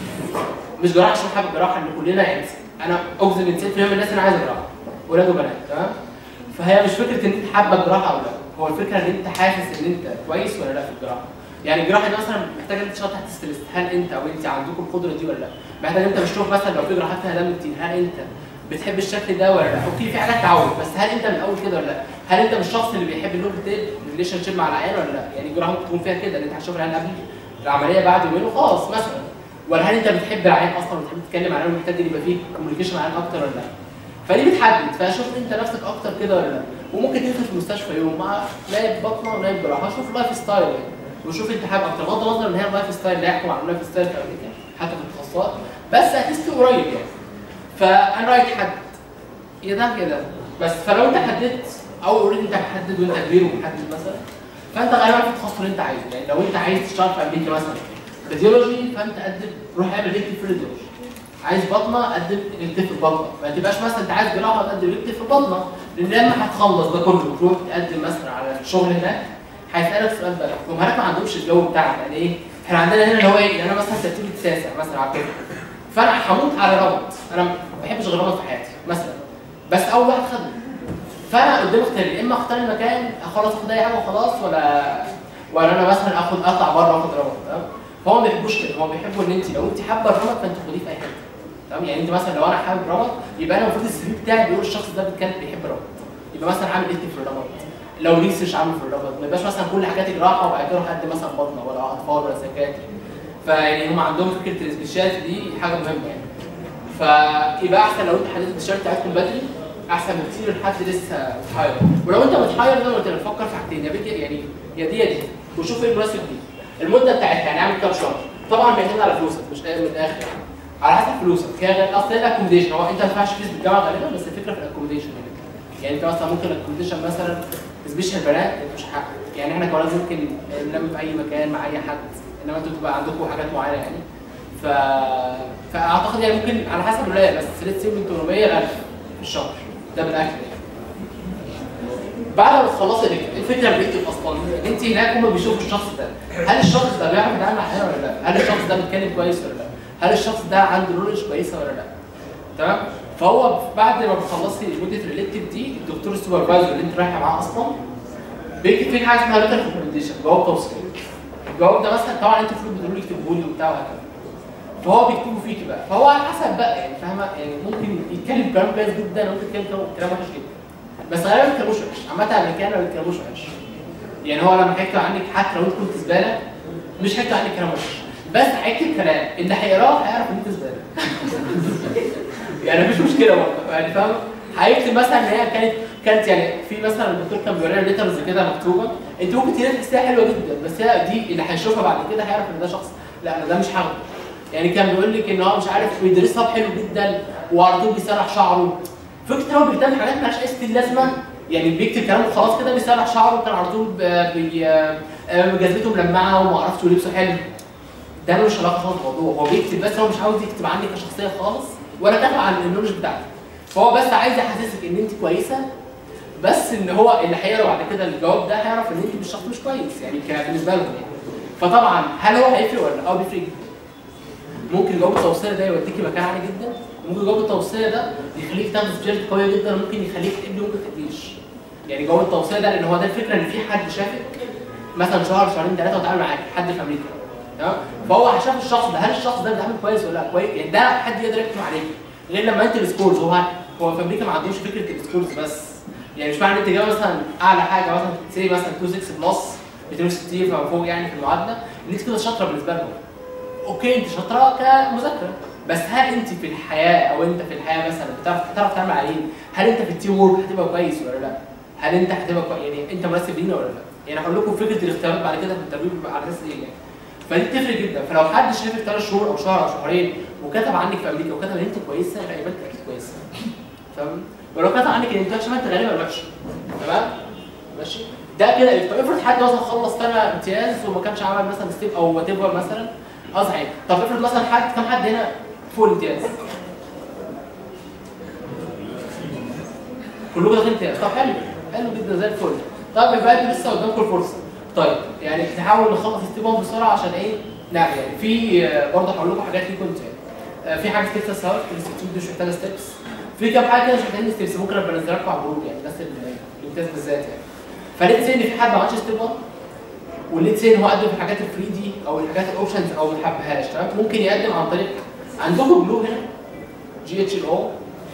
مش جراح عشان حابب جراحه ان كلنا يعني انا اجزم من 90% من الناس انا عايز جراحه ولاد وبنات تمام فهي مش فكره ان انت حابه الجراحه او لا هو الفكره ان انت حاسس ان انت كويس ولا لا في الجراحه يعني الجراحه دي مثلا محتاجه انت تشتغل تحت ستريس هل انت او انت عندكم القدره دي ولا لا محتاج انت بتشوف مثلا لو في جراحات فيها دم كتير هل انت بتحب الشكل ده ولا لا اوكي في حاجات تعود بس هل انت من الاول كده ولا لا هل انت مش الشخص اللي بيحب اللونج تيل ريليشن شيب مع العيان ولا لا يعني الجراحه ممكن تكون فيها كده ان انت هتشوف العيان قبل العمليه بعد يومين وخلاص مثلا ولا هل انت بتحب العيان اصلا وبتحب تتكلم عن ومحتاج ان يبقى فيه كوميونيكيشن مع العيان اكتر ولا لا فدي بتحدد فشوف انت نفسك اكتر كده ولا لا وممكن تدخل في المستشفى يوم مع نايب بطنه ونايب جراحه شوف اللايف ستايل يعني وشوف انت حابب اكتر بغض النظر ان هي اللايف ستايل لا يحكم على اللايف ستايل في امريكا حتى في التخصصات بس هتست قريب يعني فانا رايك حد يا ده يا ده بس فلو انت حددت او اوريدي انت محدد وانت كبير ومحدد مثلا فانت غالبا في التخصص اللي انت عايزه يعني لو انت عايز تشتغل في امريكا مثلا راديولوجي فانت قدم روح اعمل ريكتيف في راديولوجي عايز بطنه قدم ريكتيف في البطنه ما تبقاش مثلا انت عايز جراحه تقدم ريكتيف في البطنه لان لما هتخلص ده كله تروح تقدم مثلا على الشغل هناك هيسالك السؤال ده هم هناك ما عندهمش الجو بتاعنا يعني ايه احنا عندنا هنا اللي هو ايه يعني انا مثلا ترتيبي التاسع مثلا على كده فانا هموت على رمض انا ما بحبش غير رمض في حياتي مثلا بس اول واحد خده فانا قدامي اختيارين يا اما اختار المكان خلاص اخد اي حاجه وخلاص ولا ولا انا مثلا اخد اطلع بره واخد رمض تمام فهم ما بيحبوش كده هم بيحبوا ان انت لو انت حابه الرمض فانت خديه في اي حته تمام يعني انت مثلا لو انا حابب رمض يبقى انا المفروض السي في بتاعي بيقول الشخص ده كان بيحب الرمض يبقى مثلا عامل ايه في الرمض لو ريسيرش عامل في الرمض ما يبقاش مثلا كل حاجاتي جراحه وبعد كده اروح اقدم مثلا بطنه ولا اطفال ولا سكاتري فيعني هم عندهم فكره السبيشاليتي دي حاجه مهمه يعني فيبقى احسن لو انت حددت السبيشاليتي بتاعتكم بدري احسن بكتير من حد لسه متحير ولو انت متحير زي ما قلت لك فكر في حاجتين يا بيت يعني يا دي يا دي وشوف ايه المناسب دي المده بتاعتها يعني اعمل كام شهر طبعا بيعتمد على فلوسك مش من الاخر يعني. على حسب فلوسك هي اصل هي الاكوموديشن هو انت ما ينفعش فيز بالجامعه غالبا بس الفكره في الاكوموديشن يعني انت مثلا ممكن الاكوموديشن مثلا سبيشال بنات انت مش حق يعني احنا كمان ممكن ننام في اي مكان مع اي حد انما انتوا تبقى عندكم حاجات معينه يعني ف... فاعتقد يعني ممكن على حسب الولايه بس ليتس سي من 800 ل 1000 في الشهر ده بالاكل يعني. بعد ما تخلصي الريكتب ايه الفكره بالريكتب اصلا ان انت هناك هم بيشوفوا الشخص ده هل الشخص ده بيعرف يتعامل مع الحياه ولا لا هل الشخص ده بيتكلم كويس ولا لا هل الشخص ده عنده نولج كويسه ولا لا تمام فهو بعد ما بتخلصي مده الريليكتيف دي الدكتور السوبرفايزر اللي انت رايحه معاه اصلا بيكتب فيك حاجه اسمها ليتر ريكومنديشن جواب توصيل الجواب ده مثلا طبعا انت المفروض بتقولوا لي اكتبه لي وبتاع وهكذا فهو بيكتبه فيكي بقى فهو على حسب بقى يعني فاهمه يعني ممكن يتكلم كلام كويس جدا وممكن يتكلم كلام وحش جدا بس غالبا ما بيتكلموش وحش عامه الامريكان ما بيتكلموش وحش يعني هو لما هيكتب عنك حتى لو انت كنت زباله مش هيكتب عنك كلام وحش بس هيكتب كلام اللي هيقراه هيعرف ان انت زباله يعني مفيش مشكله برضه يعني فاهم هيكتب مثلا ان هي كانت كانت يعني في مثلا الدكتور كان بيورينا ليترز كده مكتوبه انت ممكن تلاقي تحسها حلوه جدا بس هي دي اللي هيشوفها بعد كده هيعرف ان ده شخص لا انا ده مش هاخده يعني كان بيقول لك ان هو مش عارف بيدرسها حلو جدا وعلى طول بيسرح شعره فكره هو بيهتم حاجات مالهاش اي ستيل لازمه يعني بيكتب كلام وخلاص كده بيسرح شعره وكان على طول ب- بي آه، جزمته ملمعه وما اعرفش ولبسه حلو ده ملوش علاقه خالص بالموضوع هو بيكتب بس هو مش عاوز يكتب عنك كشخصيه خالص ولا دافع عن النولج بتاعتك فهو بس عايز يحسسك ان انت كويسه بس ان هو اللي هيقرا بعد كده الجواب ده هيعرف ان انت مش شخص مش كويس يعني ك- بالنسبه لهم يعني فطبعا هل هو هيفرق ولا لا؟ اه بيفرق جدا ممكن جواب التوصيه ده يوديكي مكان عالي جدا ممكن جواب التوصيه ده يخليك تاخد سجلات قويه جدا وممكن يخليك تقبلي وممكن ما تقبليش يعني جواب التوصيه ده لان هو ده الفكره ان في حد شافك مثلا شهر شهرين ثلاثه وتعامل معاك حد في امريكا تمام فهو شاف الشخص ده هل الشخص ده بيتعامل كويس ولا لا كويس يعني ده حد يقدر يحكم عليك غير لما انت السكورز هو هو في امريكا ما عندوش فكره السكورز بس يعني مش معنى انت جايب مثلا اعلى حاجه مثلا سي مثلا 26 بلس 260 فما فوق يعني في المعادله ان انت كده شاطره بالنسبه لهم اوكي انت شاطره كمذاكره بس هل انت في الحياه او انت في الحياه مثلا بتعرف بتعرف تعمل عليه هل انت في التيم وورك هتبقى كويس ولا لا هل انت هتبقى كويس يعني انت مناسب لينا ولا لا يعني هقول لكم فكره الاختيارات بعد كده في التدريب بيبقى على اساس ايه يعني فدي بتفرق جدا فلو حد شافك ثلاث شهور او شهر او شهرين وكتب عنك في امريكا وكتب ان انت كويسه لا يبقى انت اكيد كويسه فاهم ولو كتب عنك ان انت وحشه ما انت غالبا وحشه تمام ماشي ده كده طب افرض حد مثلا خلص سنه امتياز وما كانش عمل مثلا ستيب او وات ايفر مثلا اه صحيح طب افرض مثلا حد كم حد هنا فوق الامتياز كلكم داخلين امتياز طب حلو حلو جدا زي الفل طب يبقى انتوا لسه قدامكم الفرصه طيب يعني نحاول نخلص ستيب 1 بسرعه عشان ايه نعم يعني في آه، برضه هقول لكم حاجات ليكم انتوا يعني آه، في حاجه تكساس هارت الانستيتيوت دي مش محتاجه ستيبس في كام حاجه كده مش محتاجين ستيبس ممكن ابقى انزلها لكم على الجروب يعني الناس اللي- الامتياز بالذات يعني فليت سي ان في حد ما عملش ستيب 1 وليت سي ان هو قدم في الحاجات الفري دي او الحاجات الاوبشنز او ما حبهاش تمام ممكن يقدم عن طريق عندكم بلو هنا جي اتش ال او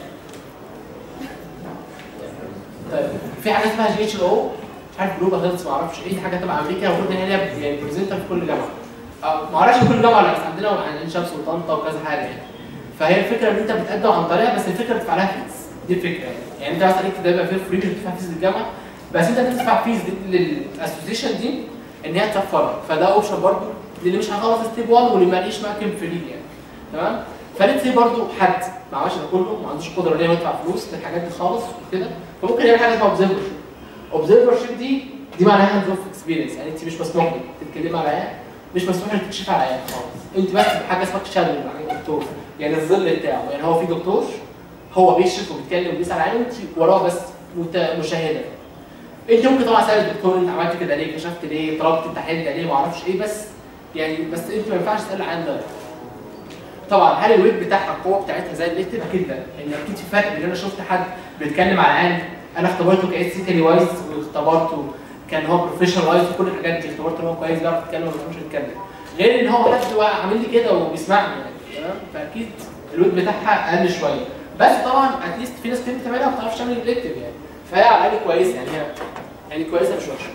طيب في حاجه اسمها جي اتش ال او مش عارف بلو بغلط ما اعرفش ايه دي حاجه تبع امريكا المفروض ان هي يعني بريزنتر في كل جامعه أه ما اعرفش في كل جامعه لا بس عندنا عين شمس وطنطا وكذا حاجه يعني فهي الفكره ان انت بتقدم عن طريقها بس الفكره بتدفع لها فيز دي الفكره يعني يعني انت مثلا انت ده يبقى فيه فري بتدفع فيز للجامعه بس انت بتدفع فيز للاسوسيشن دي ان هي تسفرك فده اوبشن برضه للي مش هيخلص ستيب 1 واللي ماليش مكان فري يعني تمام فليت سي برضه حد ما عملش ده كله ما عندوش قدره ان هو يدفع فلوس للحاجات دي خالص وكده فممكن يعمل حاجه اسمها اوبزرفر اوبزرفر شيب دي دي معناها هاندز اوف اكسبيرينس يعني انت مش مسموح لك تتكلمي على عيان مش مسموح لك تكشفي على عيان خالص انت بس بحاجه اسمها شادو يعني دكتور يعني الظل بتاعه يعني هو في دكتور هو بيشرف وبيتكلم وبيسال عيان وانت وراه بس مت- مشاهده انت ممكن طبعا تسال الدكتور انت عملت كده ليه كشفت ليه طلبت التحليل ده ليه ما اعرفش ايه بس يعني بس انت ما ينفعش تسال عن ده طبعا هل الويت بتاعها القوه بتاعتها زي الليكتيف اكيد لا لان اكيد في فرق بين انا شفت حد بيتكلم على عين انا اختبرته كاس سيتي وايز واختبرته كان هو بروفيشنال وايز وكل الحاجات دي اختبرته ان هو كويس بيعرف يتكلم ولا مش يتكلم غير ان هو حد هو عامل لي كده وبيسمعني يعني تمام فاكيد الويت بتاعها اقل شويه بس طبعا اتليست في ناس كتير بتعملها ما بتعرفش تعمل الليكتيف يعني فهي على الاقل كويسه يعني هي يعني كويسه مش وحشه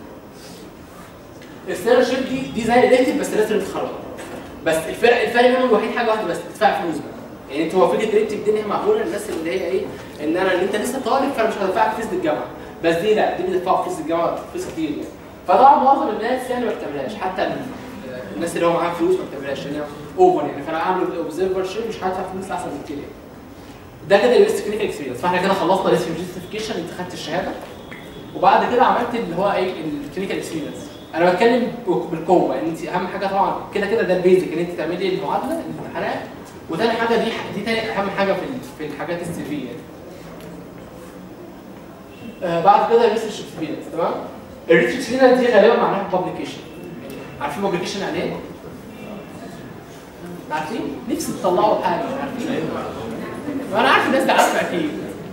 السيرشيب دي دي زي الالكتيف بس لازم تتخرج بس الفرق الفرق بينهم الوحيد حاجه واحده بس تدفع فلوس بقى يعني انت هو فكره الالكتيف دي ان هي معقوله للناس اللي هي ايه ان انا ان انت لسه طالب فانا مش هدفعك فيز للجامعه بس دي لا دي بتدفعوا فيز للجامعه فيز كتير يعني فطبعا معظم الناس يعني ما بتعملهاش حتى ال- الناس اللي هو معاها فلوس ما بتعملهاش يعني اوفر يعني فانا اعمل اوبزرفر شيب مش هدفع فلوس احسن من كده يعني. ده كده الريسك كلينيكال اكسبيرينس فاحنا كده خلصنا ريسك جاستيفيكيشن انت خدت الشهاده وبعد كده عملت اللي هو ايه الكلينيكال اكسبيرينس انا بتكلم بالقوه ان انت اهم حاجه طبعا كده كده ده البيزك ان انت تعملي المعادله الامتحانات وتاني حاجه دي دي تاني اهم حاجه في ال- في الحاجات السي في يعني آه بعد كده الريسيرش اكسبيرينس تمام الريسيرش اكسبيرينس دي غالبا معناها بابليكيشن عارفين بابليكيشن يعني ايه؟ عارفين؟ نفسي تطلعوا حاجه عارفين؟ انا عارف الناس دي عارفه اكيد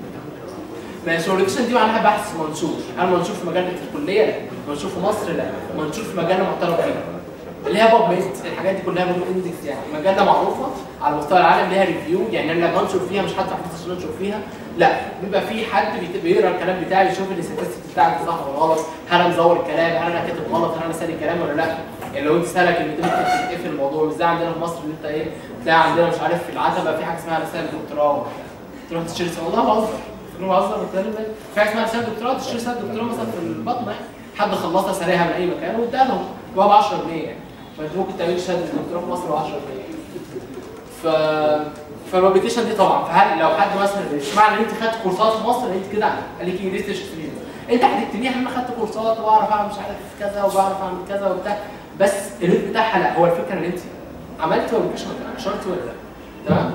ماشي والريكشن دي معناها بحث منشور هل منشور في مجله الكليه لا منشور في مصر لا منشور في مجله معترف بيها اللي هي باب ميد الحاجات دي كلها باب اندكس يعني مجله معروفه على مستوى العالم ليها ريفيو يعني انا لما بنشر فيها مش هدفع فلوس عشان انشر فيها لا بيبقى في حد بيت- بيقرا الكلام بتاعي يشوف الاستاتستيك بتاعك صح ولا غلط هل انا مزور الكلام هل انا كاتب غلط هل انا سالي الكلام ولا لا يعني لو انت سالك ان انت ممكن تقفل الموضوع مش زي عندنا في مصر ان انت ايه تلاقي عندنا مش عارف في العتبه في حاجه اسمها رساله دكتوراه تروح تشتري سنة. والله بهزر تروح بهزر والكلام ده في حاجه اسمها رساله دكتوراه تشتري رساله دكتوراه مثلا في البطنه يعني حد خلصها سريعها من اي مكان واداها لهم هو ب 10 جنيه يعني فانت ممكن تعملي شهاده دكتوراه في مصر ب 10 جنيه ف فالابلكيشن دي طبعا فهل لو حد مثلا مش معنى ان انت خدت كورسات في مصر ان انت كده ليكي ريسيرش اكسبيرينس انت هتكتبيها ان انا خدت كورسات وبعرف اعمل مش عارف كذا وبعرف اعمل كذا وبتاع بس الريت بتاعها لا هو الفكره ان انت عملت ابلكيشن ولا لا شرط ولا لا تمام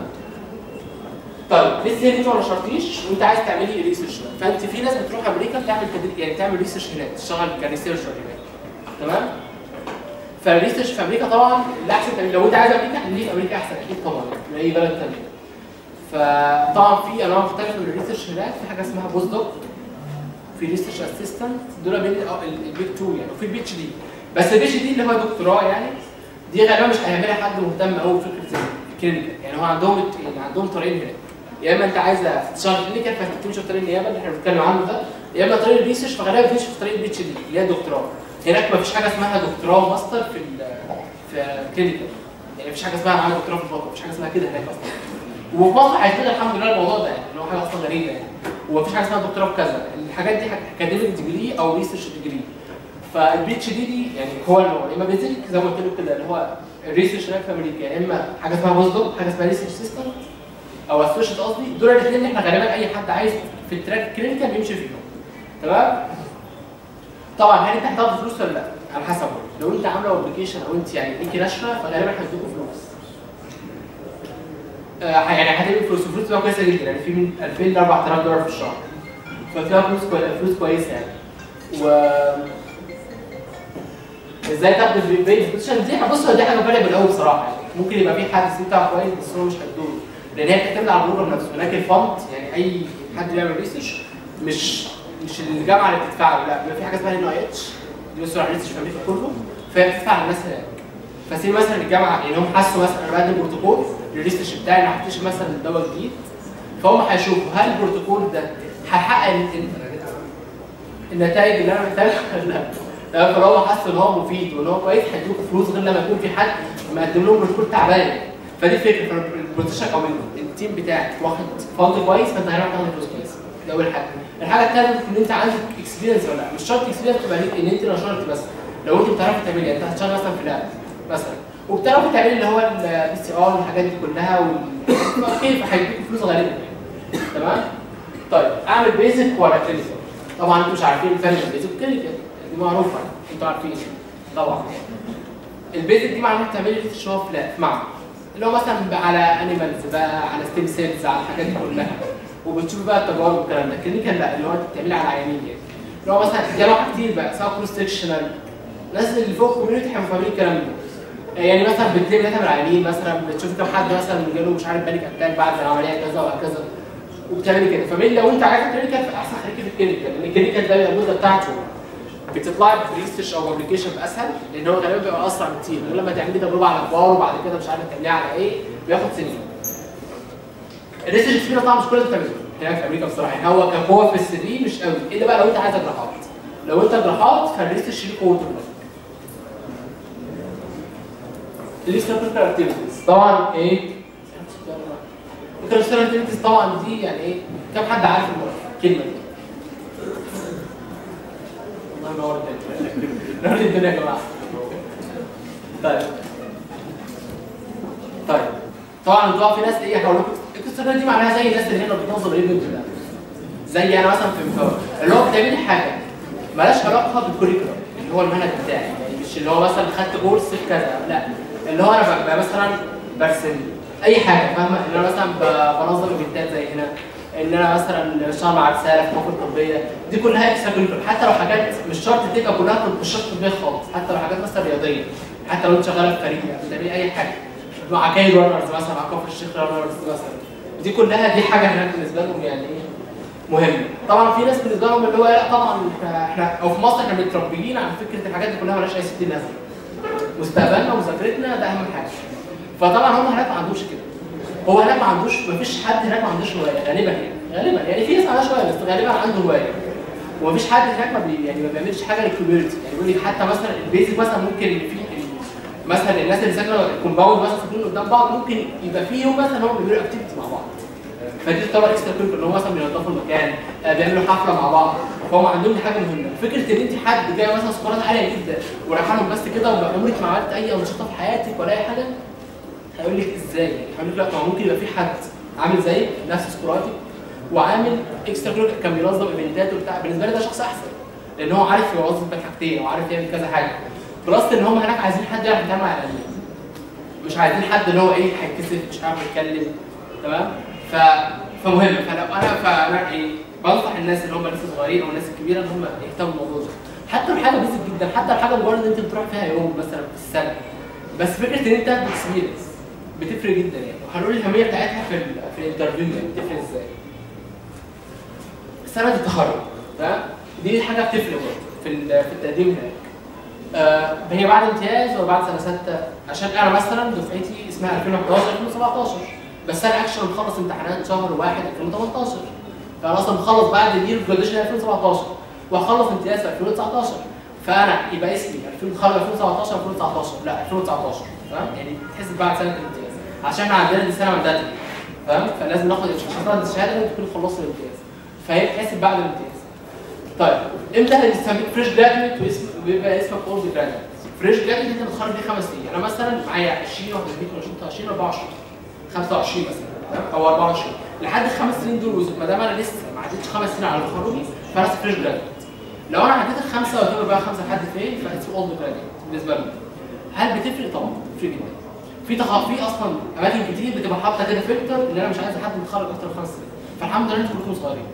طيب لسه انت ما نشرتيش وانت عايز تعملي ريسيرش فانت في ناس بتروح امريكا بتعمل تدريب يعني تعمل ريسيرش هناك تشتغل كريسيرشر هناك تمام فالريسيرش في امريكا طبعا الاحسن تعمل- لو انت عايز امريكا خليه في امريكا احسن اكيد طبعا من اي بلد ثانيه فطبعا في انواع مختلفه من الريسيرش هناك في حاجه اسمها بوست دوك في ريسيرش اسيستنت دول بين البيج 2 يعني وفي البي اتش دي بس البي اتش دي اللي هو دكتوراه يعني دي غالبا مش هيعملها حد مهتم قوي بفكره الكلينيكال يعني هو عندهم يعني عندهم طريقين هناك يا اما انت عايزه تشتغل كلينيكال فهتمشي في طريق النيابه اللي احنا بنتكلم عنه ده يا اما طريق الريسيرش فغالبا بتمشي في طريق البي اتش دي اللي هي دكتوراه هناك مفيش حاجه اسمها دكتوراه وماستر في ال في كلينيكال يعني مفيش حاجه اسمها انا عندي دكتوراه في البطن مفيش حاجه اسمها كده هناك اصلا وفي مصر هيتبدا الحمد لله الموضوع ده يعني اللي هو حاجه اصلا غريبه يعني ومفيش حاجه اسمها دكتوراه في كذا الحاجات دي اكاديميك ديجري او ريسيرش ديجري فالبي اتش دي دي يعني هو النوع يا اما بيزك زي ما قلت لك كده اللي هو الريسيرش هناك في امريكا يا اما حاجه اسمها بوست دوك حاجه اسمها ريسيرش سيستم او اسوشيت قصدي دول الاثنين اللي احنا غالبا اي حد عايز في التراك الكلينيكال بيمشي فيهم تمام طبعا هل انت هتاخد فلوس ولا لا؟ على حسب لو انت عامله ابلكيشن او انت يعني ليكي نشره فغالبا هيدوكوا فلوس آه يعني هتدي فلوس الفلوس بتبقى كويسه جدا يعني في من 2000 ل 4000 دولار في الشهر ففيها فلوس كويسه فلوس كويسه يعني و ازاي تاخد البيج بوزيشن دي بص هو دي حاجه فاليبل قوي بصراحه يعني ممكن يبقى في حد السي بتاعه كويس بس هو مش هيدوله لان هي بتعتمد على البروجرام نفسه لكن الفند يعني اي حد بيعمل ريسيرش مش مش الجامعه اللي بتدفع له لا بيبقى في حاجه اسمها ان اي اتش دي مسؤول عن الريسيرش في امريكا كله فهي بتدفع للناس هناك فسي مثلا الجامعه يعني هم حسوا مثلا انا بقدم بروتوكول للريسيرش بتاعي انا هكتشف مثلا دواء جديد فهم هيشوفوا هل البروتوكول ده هيحقق ال- النتائج اللي انا محتاجها ولا لا تمام فلو هو حس ان هو مفيد وان هو كويس هيدوكوا فلوس غير لما يكون في حد مقدم لهم بروتوكول تعبان فدي الفكره فالبروتيشن او التيم بتاعك واخد فند كويس فانت هتعرف تاخد فلوس كويس دي اول حاجه الحاجه الثانيه ان انت عندك اكسبيرينس ولا لا مش شرط اكسبيرينس تبقى ليك ان انت نشرت بس لو انت بتعرفي تعملي يعني انت هتشتغل مثلا في لاب مثلا وبتعرفي تعملي اللي هو البي سي ار والحاجات دي كلها وال اوكي فهيديكوا فلوس غالبا يعني تمام طيب اعمل بيزك ولا كلينيكال طبعا انتوا مش عارفين الفرق بين البيزك والكلينيكال دي معروفه انتوا عارفين طبعا البيزك دي معناها بتعملي ريسيرش هو في معمل اللي هو مثلا بقى على انيمالز بقى على ستيم سيلز على الحاجات دي كلها وبتشوف بقى التجارب والكلام ده الكلينيكال لا اللي هو انت بتعملي على عيانين يعني اللي هو مثلا جامعه كتير بقى سواء كروس سكشنال الناس اللي فوق الكوميونتي هيبقوا فاهمين الكلام ده يعني مثلا بتلاقي داتا من العيانين مثلا بتشوف كام حد مثلا جاله مش عارف بانيك اتاك بعد العمليه كذا وهكذا وبتعملي كده فمين لو انت عايز كلينيكال فاحسن خليكي في الكلينيكال لان الكلينيكال ده بيبقى المده بتاعته بتطلعي بريسيرش او ابلكيشن باسهل لان هو غالبا بيبقى اسرع بكتير غير لما تعملي تجربه على كبار وبعد كده مش عارف تعمليها على ايه بياخد سنين الريسيرش فينا طبعا مش كل اللي بتعمله هناك في امريكا بصراحه يعني هو كقوه في السي في مش قوي الا بقى لو انت عايز جراحات لو انت جراحات فالريسيرش ليه قوته هناك الاستاتيكال اكتيفيتيز طبعا ايه الاستاتيكال اكتيفيتيز طبعا دي يعني ايه كم حد عارف الكلمه دي الله ينور الدنيا نور الدنيا يا جماعه طيب طيب طبعا انتوا في ناس ايه هقول لكم الاكسترا دي معناها زي الناس اللي هنا بتنظم الايفنت ده زي انا مثلا في مكون اللي هو بتعمل حاجه مالهاش علاقه بالكوريكولم اللي هو المنهج بتاعي يعني مش اللي هو مثلا خدت كورس في كذا لا اللي هو انا ببقى مثلا برسم اي حاجه فاهمه ان انا مثلا ب- بنظم ايفنتات زي هنا ان انا مثلا بشتغل مع رساله في موقف طبيه دي كلها اكسترا كوريكولم حتى لو حاجات مش شرط تبقى كلها مش شرط طبيه خالص حتى لو حاجات مثلا رياضيه حتى لو انت شغاله في فريق بتعملي اي حاجه مع كاي رانرز مثلا مع كفر الشيخ رانرز مثلا دي كلها دي حاجه هناك بالنسبه لهم يعني ايه مهمه طبعا في ناس بالنسبه لهم اللي هو لا طبعا احنا- احنا او في مصر احنا متربيين على فكره الحاجات دي كلها مالهاش اي ستين لازمه مستقبلنا ومذاكرتنا ده اهم حاجه فطبعا هم هناك ما عندهمش كده هو هناك ما عندوش ما فيش حد هناك ما عندوش هوايه غالبا يعني غالبا يعني في ناس عندها هوايه بس غالبا عنده هوايه ومفيش حد هناك ما بي يعني ما بيعملش حاجه للكوميونتي يعني يقول لك حتى مثلا البيزك مثلا ممكن اللي فيه ال- مثلا الناس اللي ساكنه الكومباوند مثلا ساكنين قدام بعض ممكن يبقى في يوم مثلا هم بيعملوا اكتيفيتي مع بعض فدي تعتبر اكسترا كوريكولر ان هم مثلا بينظفوا المكان آه، بيعملوا حفله مع بعض فهم عندهم دي حاجه مهمه فكره ان انت حد جاي مثلا سكورات عاليه جدا ورايحه لهم بس كده وعمرك ما عملت اي انشطه في حياتك ولا اي حاجه هيقول لك ازاي؟ هيقول لك لا ما هو ممكن يبقى في حد عامل زيك نفس سكوراتي وعامل اكسترا كوريكولر كان بينظم ايفنتات وبتاع بالنسبه لي ده شخص احسن لان هو عارف يوظف بين حاجتين وعارف يعمل كذا حاجه بلس ان هم هناك عايزين حد يعرف يتعامل مع الاعلام مش عايزين حد اللي هو ايه هيتكسف مش عارف يتكلم تمام ف فمهم فلو انا فانا ايه بنصح الناس اللي هم لسه صغيرين او الناس الكبيره ان هم يهتموا بالموضوع ده حتى بحاجه بيزك جدا حتى الحاجه مجرد ان انت بتروح فيها يوم مثلا في السنه بس فكره ان انت تاخد اكسبيرينس بتفرق جدا يعني وهنقول الاهميه بتاعتها في ال في الانترفيو يعني بتفرق ازاي سنه التخرج تمام دي حاجه بتفرق برضه في ال- في التقديم هناك آه، هي بعد امتياز ولا بعد سنه سته عشان انا مثلا دفعتي اسمها 2011 2017 بس انا اكشن مخلص امتحانات شهر 1 2018 فانا اصلا مخلص بعد الير جراديشن 2017 وهخلص امتياز في 2019 فانا يبقى اسمي 2000 خلص 2017 2019 لا 2019 تمام يعني بتحسب بعد سنه الامتياز عشان احنا عندنا دي سنه مانداتري فاهم فلازم ناخد عشان تاخد الشهاده لازم تكون خلصت الامتياز فهي بتحسب بعد الامتياز طيب امتى هنسميك فريش جراديويت واسم ويبقى اسمك اولد جراديويت فريش جراديويت انت متخرج ليه خمس سنين انا مثلا معايا 20 21 22 24 25 مثلا تمام؟ او 24 لحد الخمس سنين دول ما دام انا لسه ما عدتش خمس سنين على تخرجي فانا فريش جراديويت لو انا عديت الخمسه وتبقى بقى خمسه لحد فين فاسمه اولد جراديويت بالنسبه لي هل بتفرق طبعا بتفرق جدا في تخ... في اصلا اماكن كتير بتبقى حاطه كده فلتر ان انا مش عايز حد متخرج اكتر من خمس سنين فالحمد لله انتوا كلكم صغيرين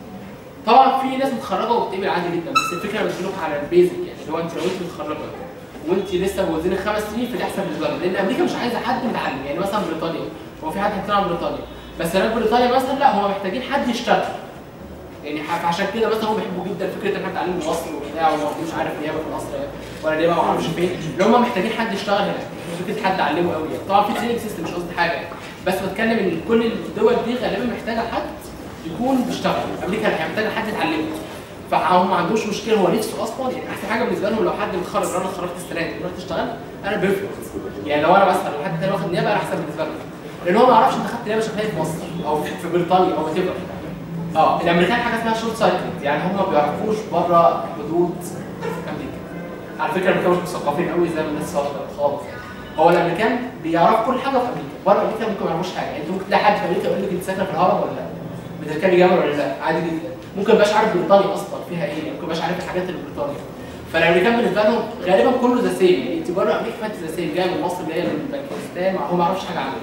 طبعا في ناس متخرجه وبتقبل عادي جدا بس الفكره بتجيلك على البيزك يعني اللي هو انت لو انت متخرجه وانت لسه موازين خمس سنين فدي احسن بالنسبه لك لان امريكا مش عايزه حد متعلم يعني مثلا بريطانيا هو في حد هيطلع من بريطانيا بس هناك بريطانيا مثلا لا هم محتاجين حد يشتغل يعني ح- فعشان كده مثلا هم بيحبوا جدا فكره ان احنا نتعلم في مصر وبتاع ومش عارف نيابه في مصر ولا نيابه ما اعرفش فين اللي هم محتاجين حد يشتغل هناك مش فكره حد علمه قوي يعني طبعا في تريننج سيستم مش قصدي حاجه بس بتكلم ان كل الدول دي غالبا محتاجه حد يكون بيشتغل امريكا هي محتاجه حد يتعلمه فهو ما عندوش مشكله هو نفسه اصلا يعني احسن حاجه بالنسبه لهم لو حد متخرج انا اتخرجت السنه دي رحت اشتغل انا بيرفكت يعني لو انا مثلا لو حد تاني واخد نيابه انا احسن بالنسبه له لان هو ما يعرفش انت خدت نيابه شغال في مصر او في في بريطانيا او وات اه الامريكان حاجه اسمها شورت سايكلد يعني هم ما بيعرفوش بره حدود امريكا على فكره الامريكان مش مثقفين قوي زي ما الناس فاكره خالص يعني هو الامريكان بيعرفوا كل حاجه في امريكا بره امريكا ممكن ما يعرفوش حاجه يعني انت ممكن تلاقي حد في امريكا يقول لك انت ساكنه في الهرم ولا لا بتركبي جمل ولا لا عادي جدا ممكن ما يبقاش عارف بريطانيا اصلا فيها ايه ممكن ما يبقاش عارف الحاجات اللي في بريطانيا فالامريكان بالنسبه لهم غالبا كله ذا سيم يعني انت بره امريكا فانت ذا سيم جاي من مصر جايه من باكستان هو ما يعرفش حاجه عنك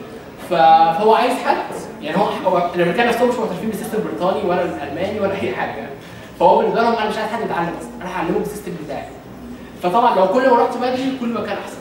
ف- فهو عايز حد يعني هو هو الامريكان نفسهم مش معترفين بالسيستم البريطاني ولا الالماني ولا اي حاجه يعني. فهو بالنسبه لهم انا مش عايز حد يتعلم اصلا انا هعلمه بالسيستم بتاعي فطبعا لو كل ما رحت بدري كل ما كان احسن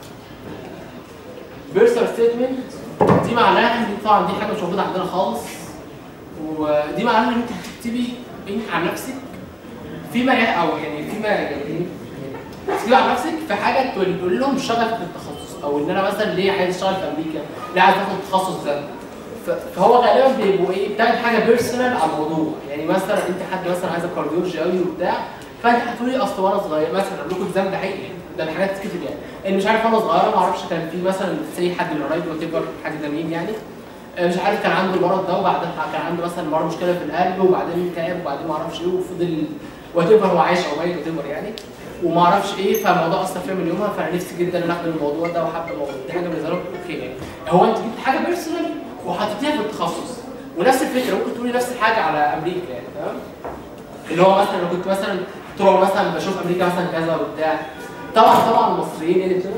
بيرسر ستيتمنت دي معناها ان طبعا دي حاجه مش موجوده عندنا خالص ودي معناها ان انت هتكتبي إن- عن نفسك فيما ي- او يعني فيما يعني تكتبي عن نفسك في حاجه تقول تقول لهم شغفك للتخصص او ان انا مثلا ليه عايز اشتغل في امريكا ليه عايز اخد التخصص ده ف- فهو غالبا بيبقوا ايه بتعمل حاجه بيرسونال على الموضوع يعني مثلا انت حد مثلا عايز كارديولوجي قوي وبتاع فانت هتقولي اصل وانا صغير مثلا اقول لكم الزام ده حقيقي ده من حاجات تتكتب يعني ان مش عارف وانا صغيره ما اعرفش كان في مثلا زي حد من قرايبي وات ايفر حد ده مين يعني آه، مش عارف كان عنده المرض ده وبعدين كان عنده مثلا مرض مشكله في القلب وبعدين تعب وبعدين ما اعرفش ايه وفضل وات ايفر هو عايش او ميت وات ايفر يعني وما اعرفش ايه فالموضوع اثر فيا من يومها فانا نفسي جدا ان اخد الموضوع ده وحابب الموضوع دي حاجه بالنسبه لك اوكي يعني هو انت جبت حاجه بيرسونال وحطيتيها في التخصص ونفس الفكره ممكن تقولي نفس الحاجه على امريكا يعني تمام اللي هو مثلا لو كنت مثلا طول مثلا بشوف امريكا مثلا كذا وبتاع طبعا طبعا المصريين يعني كده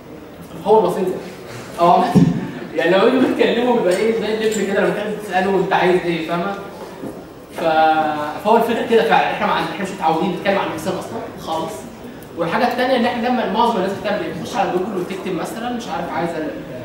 هو المصريين زي اه عامة. يعني لو يجوا بيتكلموا بيبقى ايه زي اللفل كده لما كانت تساله انت عايز ايه فاهمه؟ ف... فهو الفكره كده فعلا احنا مع... احنا مش متعودين نتكلم عن نفسنا اصلا خالص والحاجه الثانيه ان احنا لما معظم الناس بتعمل ايه؟ بتخش على جوجل وتكتب مثلا مش عارف عايزه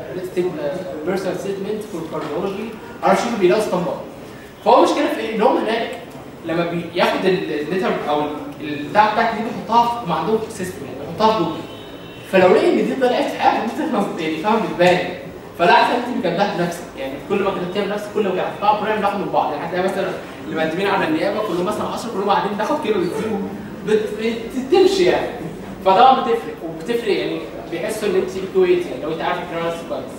بيرسونال ستيتمنت فور كارديولوجي معرفش شوف بيلاقوا اسطمبات فهو المشكله في ايه؟ ان هم هناك لما بياخد الليتر او البتاع بتاعتك دي بيحطها في ما عندهم سيستم يعني بيحطها في جوجل فلو لقي ان دي طلعت في حاجه دي يعني فاهم بتبان فلا احسن انت بتجدها بنفسك يعني كل ما كتبتيها بنفسك كل ما كانت هتطلع كلنا بناخد من بعض يعني هتلاقي مثلا اللي مقدمين على النيابه كلهم مثلا 10 كلهم قاعدين تاخد كيلو بتزيد بت- بتمشي يعني فطبعا بتفرق وبتفرق يعني بيحسوا ان انت كويس يعني لو انت عارف الكلام كويس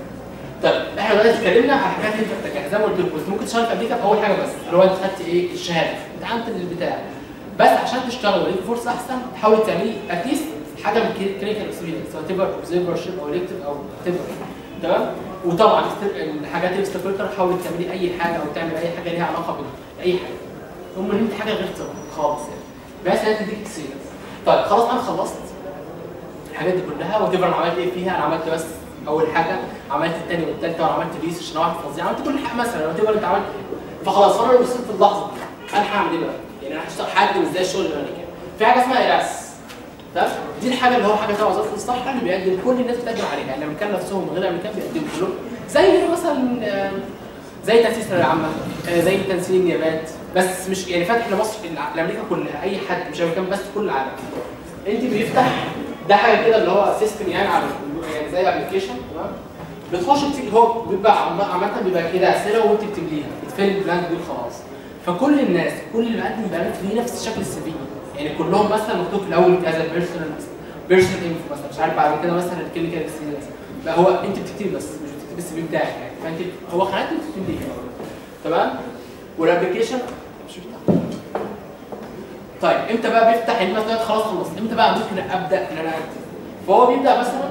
طيب احنا دلوقتي اتكلمنا على حاجات انت محتاجها زي ما قلت لكم كنت ممكن تشتغل في امريكا في اول حاجه بس اللي هو انت خدت ايه الشهاده امتحنت البتاع بس عشان تشتغل وليك فرصه احسن تحاولي تعملي اتليست حاجه من كلينيكال اكسبيرينس سواء تبقى اوبزرفر شيب او الكتيف او تبقى تمام وطبعا است- الحاجات الاكسترا فلتر حاولي تعملي اي حاجه او تعمل اي حاجه ليها علاقه باي حاجه هم ان انت حاجه غير طب خالص يعني بس انت تديك اكسبيرينس طيب خلاص انا خلصت الحاجات دي كلها وات انا عملت ايه فيها انا عملت بس اول حاجه عملت الثانيه والثالثه وانا عملت ريسيرش انا واحد فظيع عملت كل حاجه مثلا وات انت عملت ايه فخلاص انا لو وصلت في اللحظه دي انا هعمل ايه بقى؟ يعني انا هشتغل حاجه ازاي الشغل الامريكي في حاجه اسمها اراس تمام دي الحاجه اللي هو حاجه تبع وزاره الصحه اللي بيقدم كل الناس بتقدم عليها يعني الامريكان نفسهم من غير الامريكان بيقدموا كلهم زي مثلا آه، زي تاسيس الثانويه العامه آه، زي تنسيق النيابات بس مش يعني فاتح لمصر الع- لامريكا كلها اي حد مش امريكان بس كل العالم انت بيفتح ده حاجه كده اللي هو سيستم يعني على يعني زي ابلكيشن تمام بتخش تكتب هو بيبقى عم- عامه بيبقى كده اسئله وانت بتمليها بتفل البلانك دي خلاص فكل الناس كل اللي مقدم بيانات ليه نفس شكل السي في يعني كلهم مثلا مكتوب في الاول كذا بيرسونال بيرسونال انفو مثلا مش عارف بعد كده مثلا الكلينيكال اكسبيرينس لا هو انت بتكتبي بس مش بتكتبي السي في بتاعك يعني فانت هو خلانك انت بتكتبي تمام والابلكيشن مش بتاعك طيب امتى بقى بيفتح يعني مثلا خلاص خلصت امتى بقى ممكن ابدا ان انا اكتب فهو بيبدا مثلا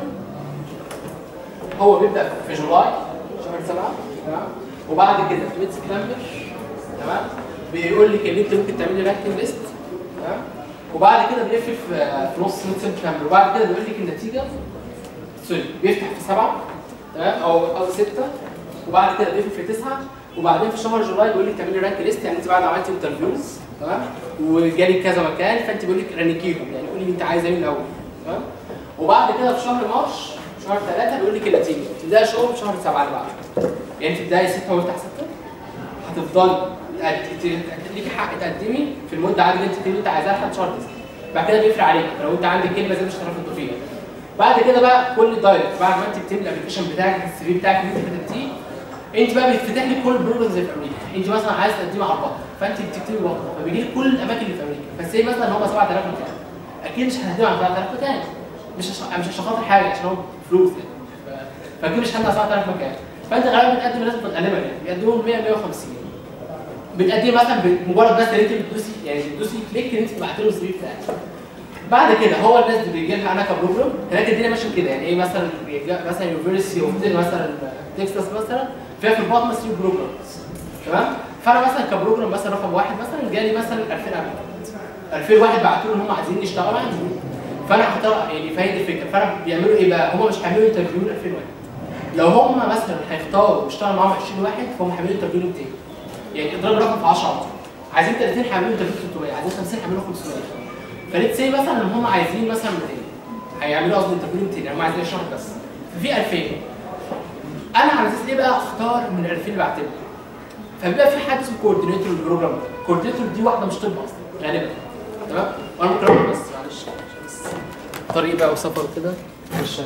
هو بيبدا في جولاي شهر سبعه تمام وبعد كده في ميد سبتمبر تمام بيقول لك ان انت ممكن تعملي رانكينج ليست تمام وبعد كده بيقفل في في نص ميد سبتمبر وبعد كده بيقول لك النتيجه سوري بيفتح في سبعه تمام او او سته وبعد كده بيقفل في تسعه وبعدين في شهر جولاي بيقول لك تعملي رانك ليست يعني انت بعد ما عملتي انترفيوز تمام وجالك كذا مكان فانت بيقول لك رانكيهم يعني قولي انت عايزه ايه الاول تمام وبعد كده في شهر مارش شهر ثلاثه بيقول لك النتيجه تبداي شغل في شهر سبعه اللي بعده يعني تبداي سته وتفتح سته هتفضلي تقد- ت- ليكي حق تقدمي في المده عادي اللي انت اللي انت عايزاها لحد شهر تسعه بعد كده بيفرق عليك لو انت عندك كلمه زي مش هتعرفي تضيفيها بعد كده بقى كل دايركت بعد ما انت بتملي الابلكيشن بتاعك السي في بتاعك اللي انت كتبتيه انت بقى بيتفتح لك كل البروجرامز اللي في امريكا انت مثلا عايز تقدمي على البطن فانت بتكتبي بطن فبيجي لك كل الاماكن اللي في امريكا بس هي مثلا هم 7000 مكان اكيد مش هتقدمي على 7000 مكان مش عش- مش عشان خاطر حاجه عشان هو فلوس يعني ف- فاكيد مش هتقدم على 7000 مكان فانت غالبا بتقدم لازم غالبا يعني بيقدموا 100 150 بتقدمي مثلا بمجرد بس ان انت بتدوسي يعني بتدوسي كليك ان انت تبعتي له السي في بتاعك بعد كده هو الناس اللي بيجي لها انا كبروجرام هناك الدنيا ماشيه كده يعني ايه مثلا بيجي- مثلا يونيفرستي اوف مثلا تكساس مثلا فيها في الباطنه سي بروجرامز تمام فانا مثلا كبروجرام مثلا رقم واحد مثلا جالي مثلا 2000 ابلكنت 2000 واحد بعتوا لي ان هم عايزين يشتغلوا عندي فانا هختار يعني فهي دي الفكره فانا بيعملوا ايه بقى؟ هم مش هيعملوا انترفيو ل 2000 واحد لو هم مثلا هيختاروا يشتغلوا معاهم 20 واحد فهم هيعملوا انترفيو 200 يعني اضرب الرقم في 10 على طول. عايزين 30 هيعملوا انترفيو 300 عايزين 50 هيعملوا 500 فليت سي مثلا ان هم عايزين مثلا 200 هيعملوا قصدي انترفيو 200 يعني هم عايزين 20 واحد بس ففي 2000 انا على اساس ايه بقى اختار من ال 2000 اللي بعتبر فبيبقى في حد اسمه كوردينيتور البروجرام كوردينيتور دي واحده مش طب اصلا غالبا تمام وانا ممكن اقول بس معلش عشان بس طريق بقى وسفر كده مش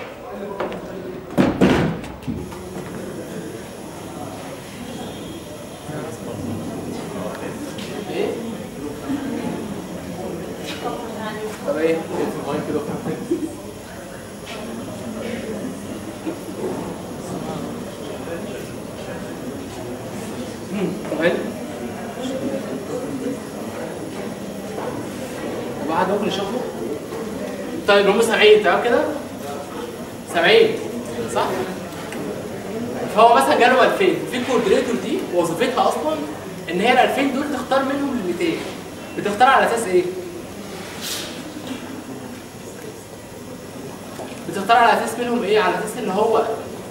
ايه؟ طب ايه؟ في المايك كده مهم وبعد ممكن يشوفه طيب هم سامعين تمام كده؟ سامعين صح؟ فهو مثلا جاله 2000 في الكوردينيتور دي وظيفتها اصلا ان هي ال 2000 دول تختار منهم ال 200 بتختار على اساس ايه؟ بتختار على اساس منهم ايه؟ على اساس ان هو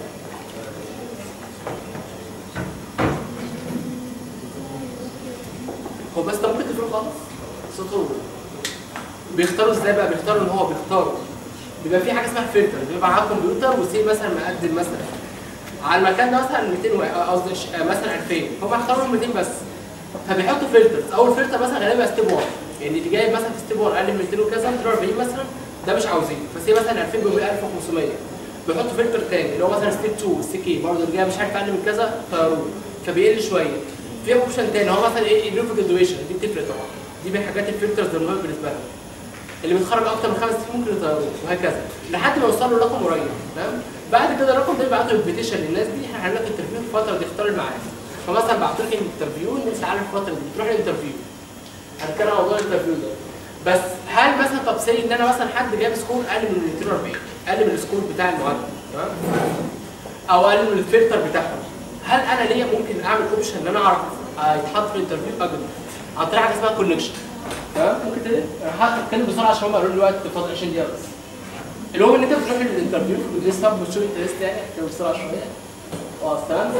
هو بس ده ممكن تقفله خالص صوته بيختاروا ازاي بقى؟ بيختاروا ان هو بيختاروا بيبقى في حاجه اسمها فلتر بيبقى معاه كمبيوتر وسي مثلا مقدم مثلا على المكان ده مثلا 200 و- قصدي ش- آه مثلا 2000 هم اختاروا لهم 200 بس فبيحطوا فلترز اول فلتر مثلا غالبا ستيب 1 يعني اللي جايب مثلا في ستيب 1 اقل من 200 وكذا 240 مثلا ده مش عاوزين فسي مثلا 2000 بيبقى 1500 بيحطوا فلتر تاني اللي هو مثلا ستيب 2 السكي برضه اللي جاي مش عارف اقل من كذا طيروه فبيقل شويه في اوبشن تاني هو مثلا ايه الريفو جرادويشن دي بتفرق طبعا دي من حاجات الفلترز المهمه بالنسبه لهم اللي بيتخرج اكتر من خمس سنين ممكن يطيروه وهكذا لحد ما يوصلوا لرقم قريب تمام بعد كده الرقم ده يبعتوا انفيتيشن للناس دي احنا هنعمل لك انترفيو في الفتره دي اختار الميعاد فمثلا بعتوا لك انترفيو الناس عارف الفتره دي بتروح الانترفيو هنتكلم عن موضوع الانترفيو ده بس هل مثلا طب سي ان انا مثلا حد جايب سكور اقل من 240 اقل من السكور بتاع المعدل تمام او اقل من الفلتر بتاعهم هل انا ليا ممكن اعمل اوبشن ان انا اعرف آه، يتحط في الانترفيو قبل عن طريق حاجه اسمها كونكشن تمام ممكن تقدر هتكلم بسرعه عشان هم قالوا لي الوقت فاضل 20 دقيقه بس اللي هو ان انت بتروح للانترفيو بتدرس طب بتشوف انت لسه يعني احكي بسرعه شويه خلاص تمام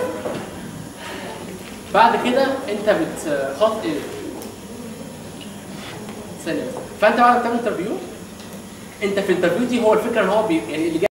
بعد كده انت بتخط ايه ثانيه بس فانت بعد ما بتعمل انترفيو انت في الانترفيو دي هو الفكره ان هو بي... يعني اللي جاي